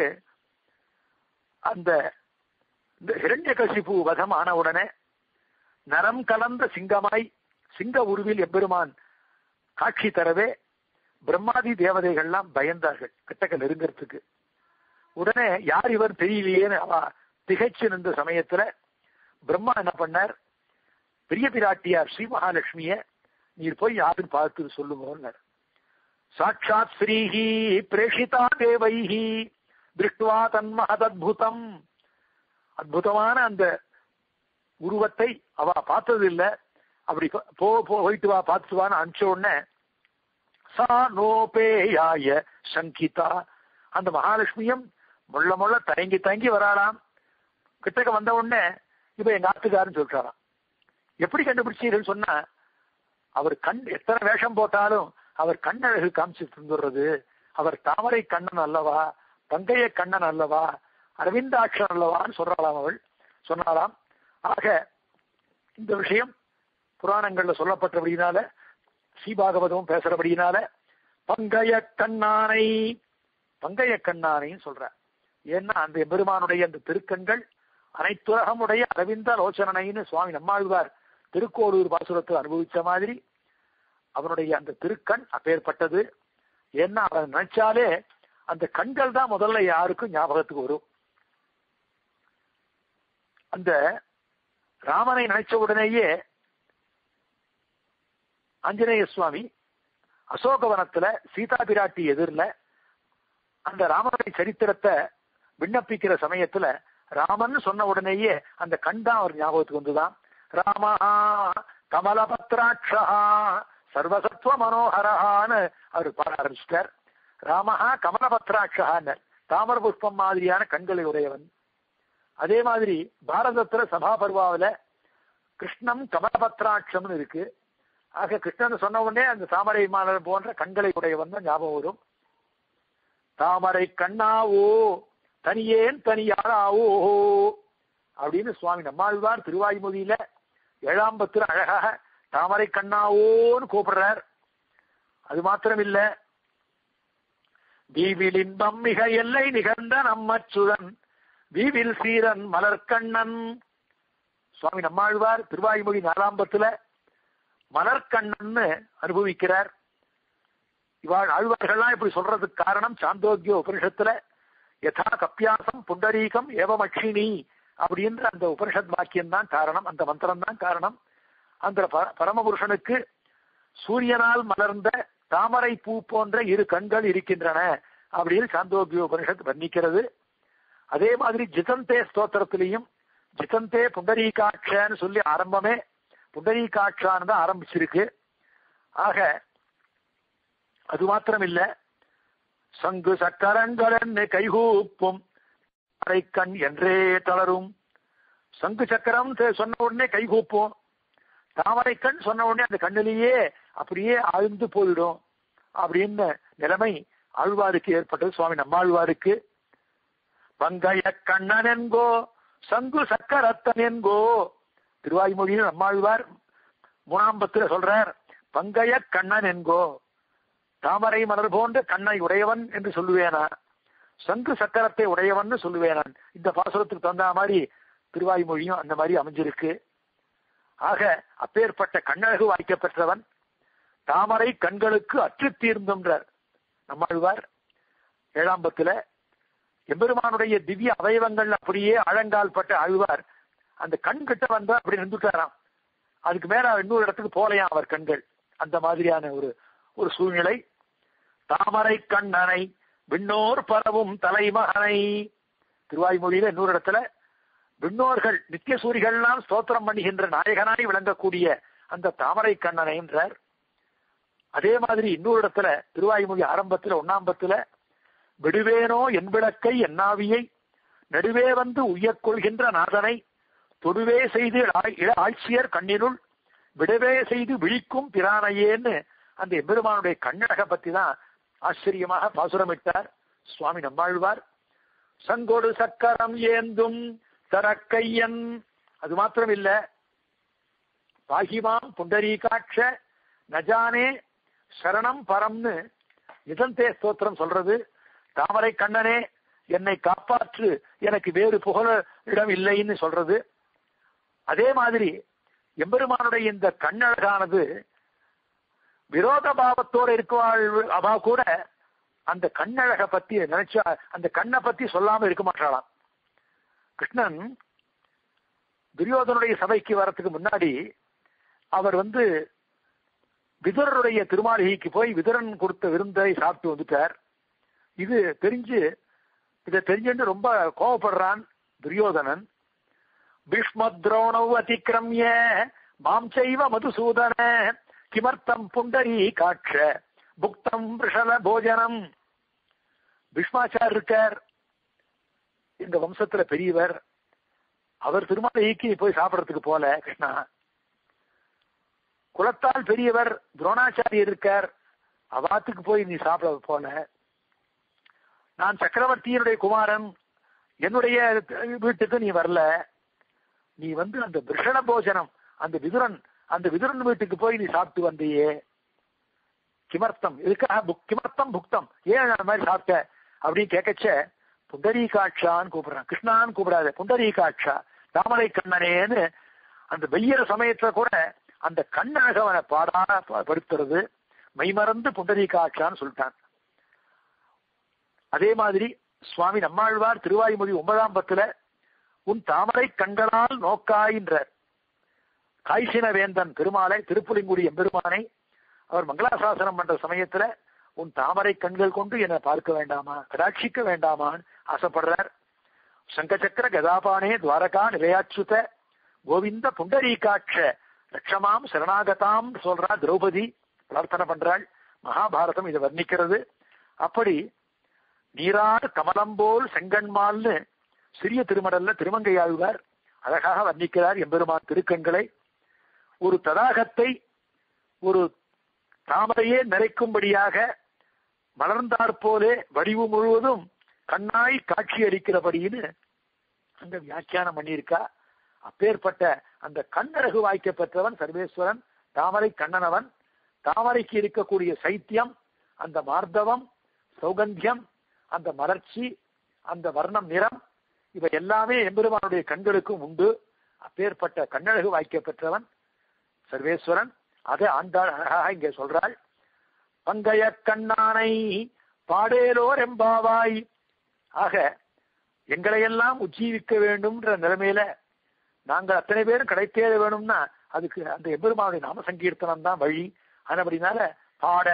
அந்த இந்த ஹிரண்யகசிபு வதம் ஆன உடனே நரம் கலந்த சிங்கமாய் சிங்க உருவில் எம்பெருமான் காட்சி தரவே பிரம்மாதி தேவதைகள்லாம் பயந்தார்கள் கிட்டக்க நெருங்கறதுக்கு உடனே யார் இவர் தெரியலையேன்னு அவ திகைச்சு நின்ற சமயத்துல பிரம்மா என்ன பண்ணார் பெரிய பிராட்டியார் ஸ்ரீ மகாலட்சுமிய நீர் போய் யாருன்னு பார்த்து சொல்லுங்கன்னார் சாட்சாத் ஸ்ரீஹி பிரேஷிதா தேவைஹி திருஷ்டுவா தன்மஹதத்புதம் அற்புதமான அந்த உருவத்தை அவ பார்த்தது இல்ல அப்படி போ- போ போ- போயிட்டு வா பார்த்துட்டு வான்னு அனுப்பிச்ச உடனே சா நோபேயாய சங்கிதா அந்த மகாலட்சுமியும் முள்ள முள்ள தயங்கி தயங்கி வராளாம் கிட்டக்க வந்த உடனே இவ எங்க ஆத்துக்காருன்னு சொல்லிட்டாராம் எப்படி கண்டுபிடிச்சீர்கள் சொன்னா அவர் கண் எத்தனை வேஷம் போட்டாலும் அவர் கண்ணழகு காமிச்சு தந்துடுறது அவர் தாமரை கண்ணன் அல்லவா தங்கைய கண்ணன் அல்லவா அரவிந்தாட்சன் அல்லவான்னு சொல்றாளாம் அவள் சொன்னாலாம் ஆக இந்த விஷயம் புராணங்கள்ல சொல்லப்பட்டபடியினால ஸ்ரீபாகவதமும் பேசுறபடியினால பங்கைய கண்ணானை பங்கைய கண்ணானைன்னு சொல்ற ஏன்னா அந்த எம்பெருமானுடைய அந்த திருக்கண்கள் அனைத்துலகமுடைய அரவிந்த லோச்சனனைன்னு சுவாமி நம்மாழ்வார் திருக்கோளூர் பாசுரத்தில் அனுபவிச்ச மாதிரி அவனுடைய அந்த திருக்கண் அப்பேற்பட்டது ஏன்னா அவன் நினைச்சாலே அந்த கண்கள் தான் முதல்ல யாருக்கும் ஞாபகத்துக்கு வரும் அந்த ராமனை நினைச்ச உடனேயே ஆஞ்சநேய சுவாமி அசோகவனத்துல சீதா பிராட்டி எதிரில அந்த ராமனுடைய சரித்திரத்தை விண்ணப்பிக்கிற சமயத்துல ராமன் சொன்ன உடனேயே அந்த கண் தான் அவர் ஞாபகத்துக்கு வந்துதான் ராமா கமலபத்ராட்சா சர்வசத்வ மனோகரஹான்னு அவர் பாட ஆரம்பிச்சிட்டார் ராமஹா கமலபத்ராட்சகான்னு தாமர புஷ்பம் மாதிரியான கண்களை உடையவன் அதே மாதிரி பாரதத்துல சபா பர்வாவில கிருஷ்ணம் கமலபத்ராட்சம்னு இருக்கு ஆக கிருஷ்ணன் சொன்ன உடனே அந்த தாமரை மாலர் போன்ற கண்களை உடையவன் தான் ஞாபகம் வரும் தாமரை கண்ணாவோ தனியேன் தனியாராவோ அப்படின்னு சுவாமி நம்மாழ்வார் திருவாய்மொழியில ஏழாம் பத்துல அழகாக தாமரை கண்ணாவோன்னு கூப்பிடுறார் அது மாத்திரம் இல்ல வீவில் இன்பம் மிக எல்லை நிகழ்ந்த நம்மச்சுதன் வீவில் சீரன் மலர்கண்ணன் சுவாமி நம்மாழ்வார் திருவாய்மொழி நாலாம்பத்துல மலர்கண்ணன்னு அனுபவிக்கிறார் இவாள் ஆழ்வார்கள்லாம் இப்படி சொல்றதுக்கு காரணம் சாந்தோக்கிய உபனிஷத்துல யதா கப்பியாசம் புண்டரீகம் ஏவமக்ஷினி அப்படின்ற அந்த உபனிஷத் வாக்கியம் தான் காரணம் அந்த மந்திரம் தான் காரணம் அந்த பர- பரமபுருஷனுக்கு சூரியனால் மலர்ந்த தாமரை பூ போன்ற இரு கண்கள் இருக்கின்றன அப்படின்னு சாந்தோக்கிய உபனிஷத் வர்ணிக்கிறது அதே மாதிரி ஜிதந்தே ஸ்தோத்திரத்திலையும் ஜிதந்தே புண்டரீகாட்சன்னு சொல்லி ஆரம்பமே புண்டரீகாட்சான்னு தான் ஆரம்பிச்சிருக்கு ஆக அது மாத்திரம் இல்ல சங்கு சக்கரங்கள் என்ன கைகூப்பும் கண் என்றே தளரும் சங்கு சக்கரம் தெ- சொன்ன உடனே கைகூப்பும் தாமரைக்கண் சொன்ன உடனே அந்த கண்ணிலேயே அப்படியே ஆழ்ந்து போயிடும் அப்படின்னு நிலைமை ஆழ்வாருக்கு ஏற்பட்டது சுவாமி நம்மாழ்வாருக்கு பங்கைய கண்ணன் என்கோ சங்கு சக்கரத்தன் என்கோ திருவாய்மொழியில் நம்மாழ்வார் மூணாம்பத்துல சொல்றார் பங்கைய கண்ணன் என்கோ தாமரை மலர் போன்ற கண்ணை உடையவன் என்று சொல்லுவேனா சங்கு சக்கரத்தை உடையவன் சொல்லுவேன் இந்த பாசுரத்துக்கு தகுந்த மாதிரி திருவாய்மொழியும் அந்த மாதிரி அமைஞ்சிருக்கு ஆக அப்பேற்பட்ட கண்ணழகு வாய்க்க பெற்றவன் தாமரை கண்களுக்கு அற்று தீர்ந்தோன்றார் நம்மாழ்வார் ஏழாம் பத்துல எம்பெருமானுடைய திவ்ய அவயவங்கள் அப்படியே ஆழங்கால் பட்ட ஆழ்வார் அந்த கண் கிட்ட வந்தா அப்படி நின்றுட்டாராம் அதுக்கு மேல இன்னொரு இடத்துக்கு போலையாம் அவர் கண்கள் அந்த மாதிரியான ஒரு ஒரு சூழ்நிலை தாமரை கண்ணனை விண்ணோர் பரவும் தலைமகனை திருவாய்மொழியில இன்னொரு இடத்துல விண்ணோர்கள் நித்திய சூரிகள்லாம் ஸ்தோத்திரம் பண்ணுகின்ற நாயகனாய் விளங்கக்கூடிய அந்த தாமரை கண்ணனை என்றார் அதே மாதிரி இன்னொரு இடத்துல திருவாய்மொழி ஆரம்பத்துல ஒன்னாம்பத்துல விடுவேனோ என் விளக்கை என்னாவியை நடுவே வந்து உய்யக் கொள்கின்ற நாதனை தொடுவே செய்து இள ஆட்சியர் கண்ணினுள் விடவே செய்து விழிக்கும் பிரானையேன்னு அந்த எம்பெருமானுடைய கண்ணழக பத்தி தான் ஆச்சரியமாக பாசுரமிட்டார் சுவாமி நம்மாழ்வார் சங்கொடு சக்கரம் ஏந்தும் தரக்கையன் அது மாத்திரம் இல்ல பாகிமாம் புண்டரீகாட்ச நஜானே சரணம் பரம்னு நிதந்தே ஸ்தோத்திரம் சொல்றது தாமரை கண்ணனே என்னை காப்பாற்று எனக்கு வேறு புகழ இடம் இல்லைன்னு சொல்றது அதே மாதிரி எம்பெருமானுடைய இந்த கண்ணழகானது விரோத பாவத்தோடு இருக்குவாள் அவா கூட அந்த கண்ணழக பத்தி நினைச்சா அந்த கண்ணை பத்தி சொல்லாம இருக்க மாட்டாளாம் கிருஷ்ணன் துரியோதனுடைய சபைக்கு வரத்துக்கு முன்னாடி அவர் வந்து விதுரருடைய திருமாளிகைக்கு போய் விதுரன் கொடுத்த விருந்தை சாப்பிட்டு வந்துட்டார் இது தெரிஞ்சு இதை தெரிஞ்சுட்டு ரொம்ப கோவப்படுறான் துரியோதனன் பீஷ்மத்ரோணவ் அதிக்கிரமிய மாம் செய்வ மதுசூதன கிமர்த்தம் புண்டரி காட்ச புக்தம் ரிஷல போஜனம் பீஷ்மாச்சார் இருக்கார் எங்க வம்சத்துல பெரியவர் அவர் திருமலைக்கு போய் சாப்பிடறதுக்கு போல கிருஷ்ணா குலத்தால் பெரியவர் துரோணாச்சாரியர் இருக்கார் அவாத்துக்கு போய் நீ சாப்பிட போல நான் சக்கரவர்த்தியினுடைய குமாரன் என்னுடைய வீட்டுக்கு நீ வரல நீ வந்து அந்த விஷண போஜனம் அந்த விதுரன் அந்த விதுரன் வீட்டுக்கு போய் நீ சாப்பிட்டு வந்தியே கிமர்த்தம் இதுக்காக புக் கிமர்த்தம் புக்தம் ஏன் அந்த மாதிரி சாப்பிட்ட அப்படின்னு கேட்கச்ச புண்டரீகாட்சான்னு கூப்பிடுறான் கிருஷ்ணான்னு கூப்பிடாத புண்டரீகாட்சா தாமரை கண்ணனேன்னு அந்த வெய்யற சமயத்துல கூட அந்த கண்ணழகவனை பாடா படுத்துறது மெய்மறந்து புண்டரீகாட்சான்னு சொல்லிட்டான் அதே மாதிரி சுவாமி நம்மாழ்வார் திருவாய்மொழி ஒன்பதாம் பத்துல உன் தாமரை கண்களால் நோக்காயின்றார் காய்ச்சின வேந்தன் பெருமாளை திருப்புலிங்குடி எம்பெருமானை அவர் மங்களாசாசனம் பண்ற சமயத்துல உன் தாமரை கண்கள் கொண்டு என்னை பார்க்க வேண்டாமா கடாட்சிக்க வேண்டாமான்னு ஆசைப்படுறார் சங்கச்சக்கர கதாபானே துவாரகா நிலையாச்சுத கோவிந்த புண்டரீகாட்ச லட்சமாம் சரணாகதாம் சொல்றா திரௌபதி பிரார்த்தனை பண்றாள் மகாபாரதம் இதை வர்ணிக்கிறது அப்படி நீரார் கமலம் போல் செங்கன்மால்னு சிறிய திருமடல்ல திருமங்கையாழ்வார் அழகாக வர்ணிக்கிறார் எம்பெருமான் திருக்கண்களை ஒரு தடாகத்தை ஒரு தாமரையே நிறைக்கும்படியாக மலர்ந்தாற்போலே வடிவு முழுவதும் கண்ணாய் காட்சி அளிக்கிறபடின்னு அங்க வியாக்கியானம் பண்ணியிருக்கா அப்பேற்பட்ட அந்த கண்ணழகு வாய்க்க பெற்றவன் சர்வேஸ்வரன் தாமரை கண்ணனவன் தாமரைக்கு இருக்கக்கூடிய சைத்தியம் அந்த மார்தவம் சௌகந்தியம் அந்த மலர்ச்சி அந்த வர்ணம் நிறம் இவை எல்லாமே எம்பெருமானுடைய கண்களுக்கும் உண்டு அப்பேற்பட்ட கண்ணழகு வாய்க்க பெற்றவன் சர்வேஸ்வரன் அதை ஆண்டாள் அழகாக இங்கே சொல்றாள் பங்கைய கண்ணானை பாடேலோர் எம்பாவாய் ஆக எங்களையெல்லாம் உஜ்ஜீவிக்க வேண்டும்ன்ற நிலைமையில நாங்கள் அத்தனை பேரும் கிடைத்தேற வேணும்னா அதுக்கு அந்த எம்பெருமானுடைய நாம சங்கீர்த்தனம் தான் வழி அப்படினால பாட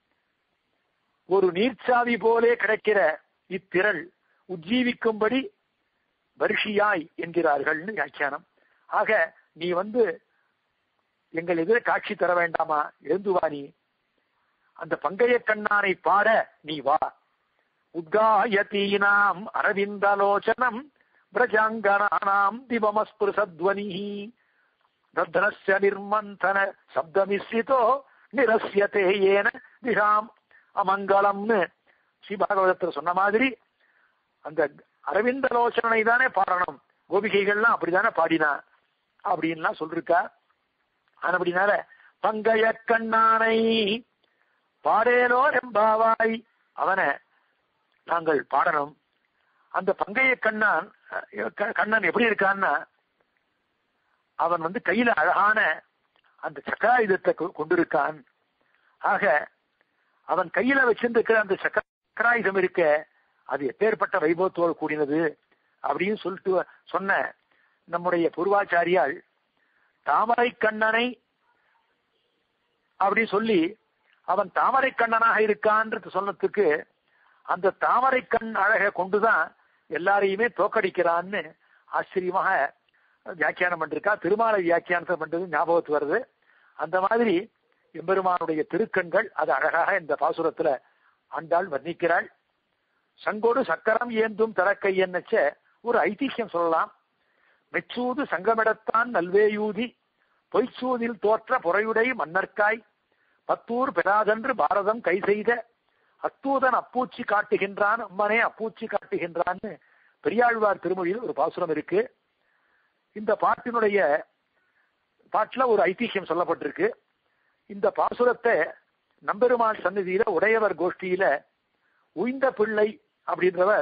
ஒரு நீர்ச்சாவி போலே கிடைக்கிற இத்திரள் உஜ்ஜீவிக்கும்படி வருஷியாய் என்கிறார்கள்னு வியாக்கியானம் ஆக நீ வந்து எங்கள் எதிர காட்சி தர வேண்டாமா எழுந்து வா நீ அந்த பங்கைய கண்ணானை பாட நீ வா உத்காயத்தீனாம் அரவிந்தலோச்சனம் பிரஜாங்கனானாம் திவமஸ்பிருசத்வனி தத்னஸ்ய நிர்மந்தன சப்தமிஸ்ரிதோ நிரஸ்யதே ஏன திஷாம் அமங்கலம்னு ஸ்ரீ பாகவதத்தில் சொன்ன மாதிரி அந்த அரவிந்தலோச்சனை தானே பாடணும் கோபிகைகள்லாம் அப்படிதானே பாடினா அப்படின்லாம் சொல்லிருக்கா ஆனபடினால பங்கைய கண்ணானை பாடேலோ எம்பாவாய் அவனை நாங்கள் பாடணும் அந்த பங்கைய கண்ணான் அஹ், க- கண்ணன் எப்படி இருக்கான்னா அவன் வந்து கையில அழகான அந்த சக்கராயுதத்தை கொ- கொண்டிருக்கான் ஆக அவன் கையில வச்சிருந்திருக்கிற அந்த சக்கராயுதம் இருக்க அது எப்பேற்பட்ட வைபவத்தோடு கூடினது அப்படின்னு சொல்லிட்டு சொன்ன நம்முடைய பூர்வாச்சாரியால் தாமரை கண்ணனை அப்படி சொல்லி அவன் தாமரை கண்ணனாக இருக்கான்றது சொன்னதுக்கு அந்த தாமரை கண் அழகை கொண்டுதான் எல்லாரையுமே தோக்கடிக்கிறான்னு ஆச்சரியமாக வியாக்கியானம் பண்ணிருக்கா திருமாலை வியாக்கியானத்தை பண்றது ஞாபகத்து வருது அந்த மாதிரி எம்பெருமானுடைய திருக்கண்கள் அது அழகாக இந்த பாசுரத்துல ஆண்டாள் வர்ணிக்கிறாள் சங்கோடு சக்கரம் ஏந்தும் தரக்கை என்னச்ச ஒரு ஐதிஹ்யம் சொல்லலாம் மெச்சூது சங்கமிடத்தான் நல்வேயூதி பொய்ச்சூதில் தோற்ற பொறையுடை மன்னர்க்காய் பத்தூர் பெறாதென்று பாரதம் கை செய்த அத்தூதன் அப்பூச்சி காட்டுகின்றான் அம்மனே அப்பூச்சி காட்டுகின்றான்னு பெரியாழ்வார் திருமொழியில் ஒரு பாசுரம் இருக்கு இந்த பாட்டினுடைய பாட்டுல ஒரு ஐதிஹ்யம் சொல்லப்பட்டிருக்கு இந்த பாசுரத்தை நம்பெருமாள் சந்நிதியில உடையவர் கோஷ்டியில உய்ந்த பிள்ளை அப்படின்றவர்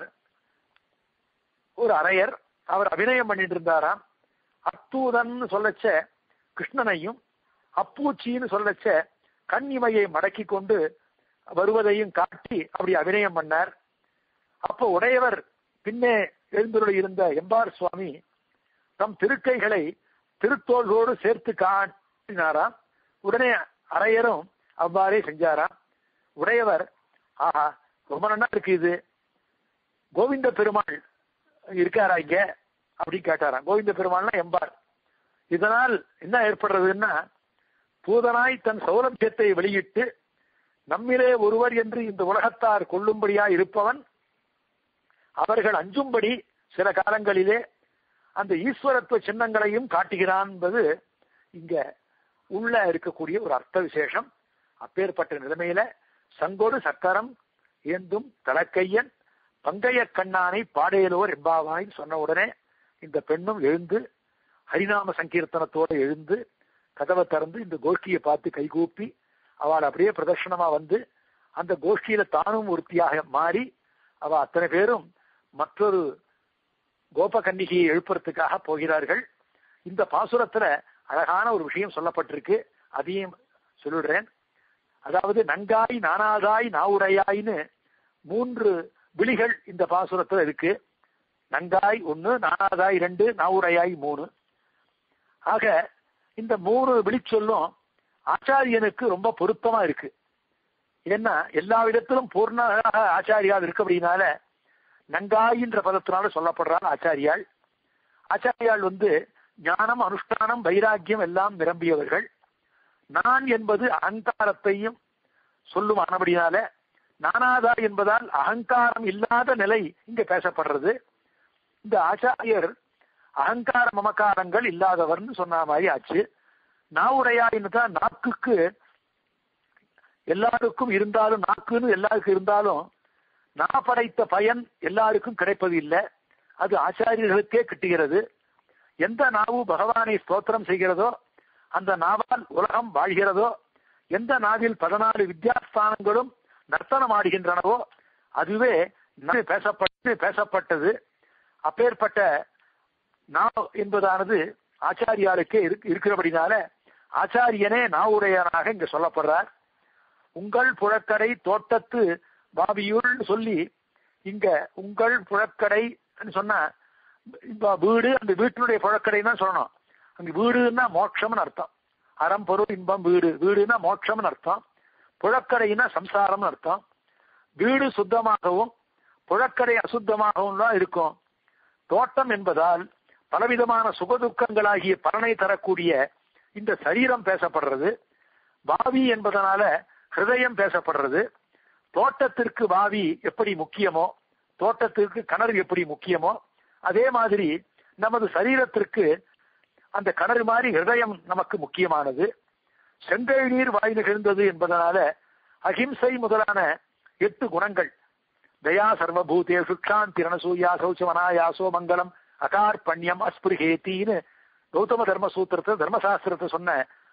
ஒரு அரையர் அவர் அபிநயம் பண்ணிட்டு இருந்தாராம் அத்தூதன் சொல்லச்ச கிருஷ்ணனையும் அப்பூச்சின்னு சொல்லச்ச கண் இமையை மடக்கி கொண்டு வருவதையும் காட்டி அப்படி அபிநயம் பண்ணார் அப்போ உடையவர் பின்னே எழுந்துள்ள இருந்த எம்பார் சுவாமி தம் திருக்கைகளை திருத்தோள்களோடு சேர்த்து காட்டினாராம் உடனே அரையரும் அவ்வாறே செஞ்சாராம் உடையவர் ஆஹா ரொம்ப நல்லா இருக்கு இது கோவிந்த பெருமாள் இருக்காரா இங்க அப்படி கேட்டாராம் கோவிந்த பெருமாள்னா எம்பார் இதனால் என்ன ஏற்படுறதுன்னா தூதனாய் தன் சௌலபியத்தை வெளியிட்டு நம்மிலே ஒருவர் என்று இந்த உலகத்தார் கொள்ளும்படியா இருப்பவன் அவர்கள் அஞ்சும்படி சில காலங்களிலே அந்த ஈஸ்வரத்துவ சின்னங்களையும் காட்டுகிறான் என்பது இங்க உள்ள இருக்கக்கூடிய ஒரு அர்த்த விசேஷம் அப்பேற்பட்ட நிலைமையில சங்கோடு சக்கரம் ஏந்தும் தலக்கையன் பங்கைய கண்ணானை பாடையலோர் எம்பாவாய் சொன்ன உடனே இந்த பெண்ணும் எழுந்து ஹரிநாம சங்கீர்த்தனத்தோட எழுந்து கதவை திறந்து இந்த கோஷ்டியை பார்த்து கைகூப்பி அவள் அப்படியே பிரதர்ஷனமா வந்து அந்த கோஷ்டியில தானும் ஒருத்தியாக மாறி அவ அத்தனை பேரும் மற்றொரு கோபகன்னிகையை எழுப்புறதுக்காக போகிறார்கள் இந்த பாசுரத்துல அழகான ஒரு விஷயம் சொல்லப்பட்டிருக்கு அதையும் சொல்லிடுறேன் அதாவது நங்காய் நானாதாய் நாவுடையாய்னு மூன்று விழிகள் இந்த பாசுரத்துல இருக்கு நங்காய் ஒண்ணு நானாதாய் ரெண்டு நாவுடையாய் மூணு ஆக இந்த மூணு விழிச்சொல்லும் ஆச்சாரியனுக்கு ரொம்ப பொருத்தமா இருக்கு ஏன்னா எல்லா விதத்திலும் பூர்ணமாக ஆச்சாரியால் இருக்கு அப்படின்னால நங்காயின்ற பதத்தினால சொல்லப்படுறாள் ஆச்சாரியாள் ஆச்சாரியாள் வந்து ஞானம் அனுஷ்டானம் வைராக்கியம் எல்லாம் நிரம்பியவர்கள் நான் என்பது அகங்காரத்தையும் சொல்லும் ஆனபடினால நானாதா என்பதால் அகங்காரம் இல்லாத நிலை இங்க பேசப்படுறது இந்த ஆச்சாரியர் அகங்கார மமக்காரங்கள் இல்லாதவர்னு சொன்ன மாதிரி ஆச்சு நாவுடையாயின்னு தான் நாக்குக்கு எல்லாருக்கும் இருந்தாலும் நாக்குன்னு எல்லாருக்கும் இருந்தாலும் நான் படைத்த பயன் எல்லாருக்கும் கிடைப்பது இல்லை அது ஆச்சாரியர்களுக்கே கிட்டுகிறது எந்த நாவு பகவானை ஸ்தோத்திரம் செய்கிறதோ அந்த நாவால் உலகம் வாழ்கிறதோ எந்த நாவில் பதினாலு வித்யாஸ்தானங்களும் நர்த்தனம் ஆடுகின்றனவோ அதுவே பேசப்பட்டு பேசப்பட்டது அப்பேற்பட்ட நாவ் என்பதானது ஆச்சாரியாருக்கே இருக்கிறபடினால ஆச்சாரியனே நாவுடையனாக இங்க சொல்லப்படுறார் உங்கள் புழக்கடை தோட்டத்து பாவியுள் சொல்லி இங்க உங்கள் புழக்கடை சொன்னா இப்ப வீடு அந்த வீட்டினுடைய புழக்கடை தான் சொல்லணும் அங்க வீடுன்னா மோட்சம்னு அர்த்தம் அறம் பொருள் இன்பம் வீடு வீடுனா மோட்சம்னு அர்த்தம் புழக்கடைனா சம்சாரம்னு அர்த்தம் வீடு சுத்தமாகவும் புழக்கடை அசுத்தமாகவும் தான் இருக்கும் தோட்டம் என்பதால் பலவிதமான சுகதுக்கங்களாகிய பலனை தரக்கூடிய இந்த சரீரம் பேசப்படுறது பாவி என்பதனால ஹிருதயம் பேசப்படுறது தோட்டத்திற்கு பாவி எப்படி முக்கியமோ தோட்டத்திற்கு கிணறு எப்படி முக்கியமோ அதே மாதிரி நமது சரீரத்திற்கு அந்த கிணறு மாதிரி ஹிருதயம் நமக்கு முக்கியமானது செங்கல் நீர் வாய் நிகழ்ந்தது என்பதனால அஹிம்சை முதலான எட்டு குணங்கள் தயா சர்வபூதே சுக்ஷாந்தி ரணசூயா சௌச்சமனாயாசோ மங்களம் அகார்பண்யம் அஸ்பிருகேத்தின்னு கௌதம தர்ம சூத்திரத்தை தர்மசாஸ்திரத்தை சொன்ன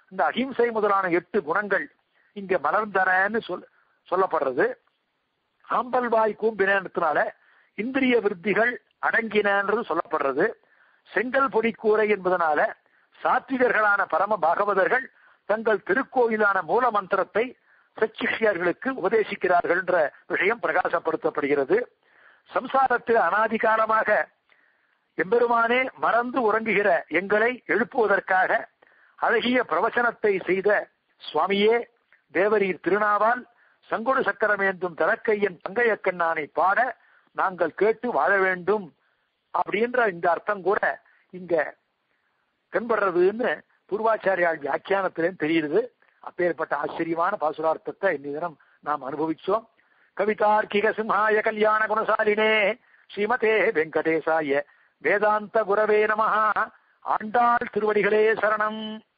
இந்த அகிம்சை முதலான எட்டு குணங்கள் இங்க மலர்ந்தனன்னு சொல் சொல்லப்படுறது ஆம்பல் வாய் கூம்பினத்தினால இந்திரிய விருத்திகள் அடங்கினன்றது சொல்லப்படுறது செங்கல் பொடி கூரை என்பதனால சாத்விகர்களான பரம பாகவதர்கள் தங்கள் திருக்கோயிலான மூல மந்திரத்தை சச்சிஷ்யர்களுக்கு உபதேசிக்கிறார்கள் என்ற விஷயம் பிரகாசப்படுத்தப்படுகிறது சம்சாரத்தில் அனாதிகாலமாக எம்பெருமானே மறந்து உறங்குகிற எங்களை எழுப்புவதற்காக அழகிய பிரவச்சனத்தை செய்த சுவாமியே தேவரீர் திருநாவால் சங்கொடு சக்கரமேந்தும் தனக்கையன் பங்கையக்கண்ணானை பாட நாங்கள் கேட்டு வாழ வேண்டும் அப்படின்ற இந்த அர்த்தம் கூட இங்க தென்படுறதுன்னு பூர்வாச்சாரியால் வியாக்கியானத்திலேயும் தெரியுது அப்பேற்பட்ட ஆச்சரியமான பாசுரார்த்தத்தை இன்னி தினம் நாம் அனுபவிச்சோம் கவிதார்க்கிக சிம்ஹாய கல்யாண குணசாலினே ஸ்ரீமதே வெங்கடேசாய வேதாந்த குரவே நமஹா ஆண்டாள் திருவடிகளே சரணம்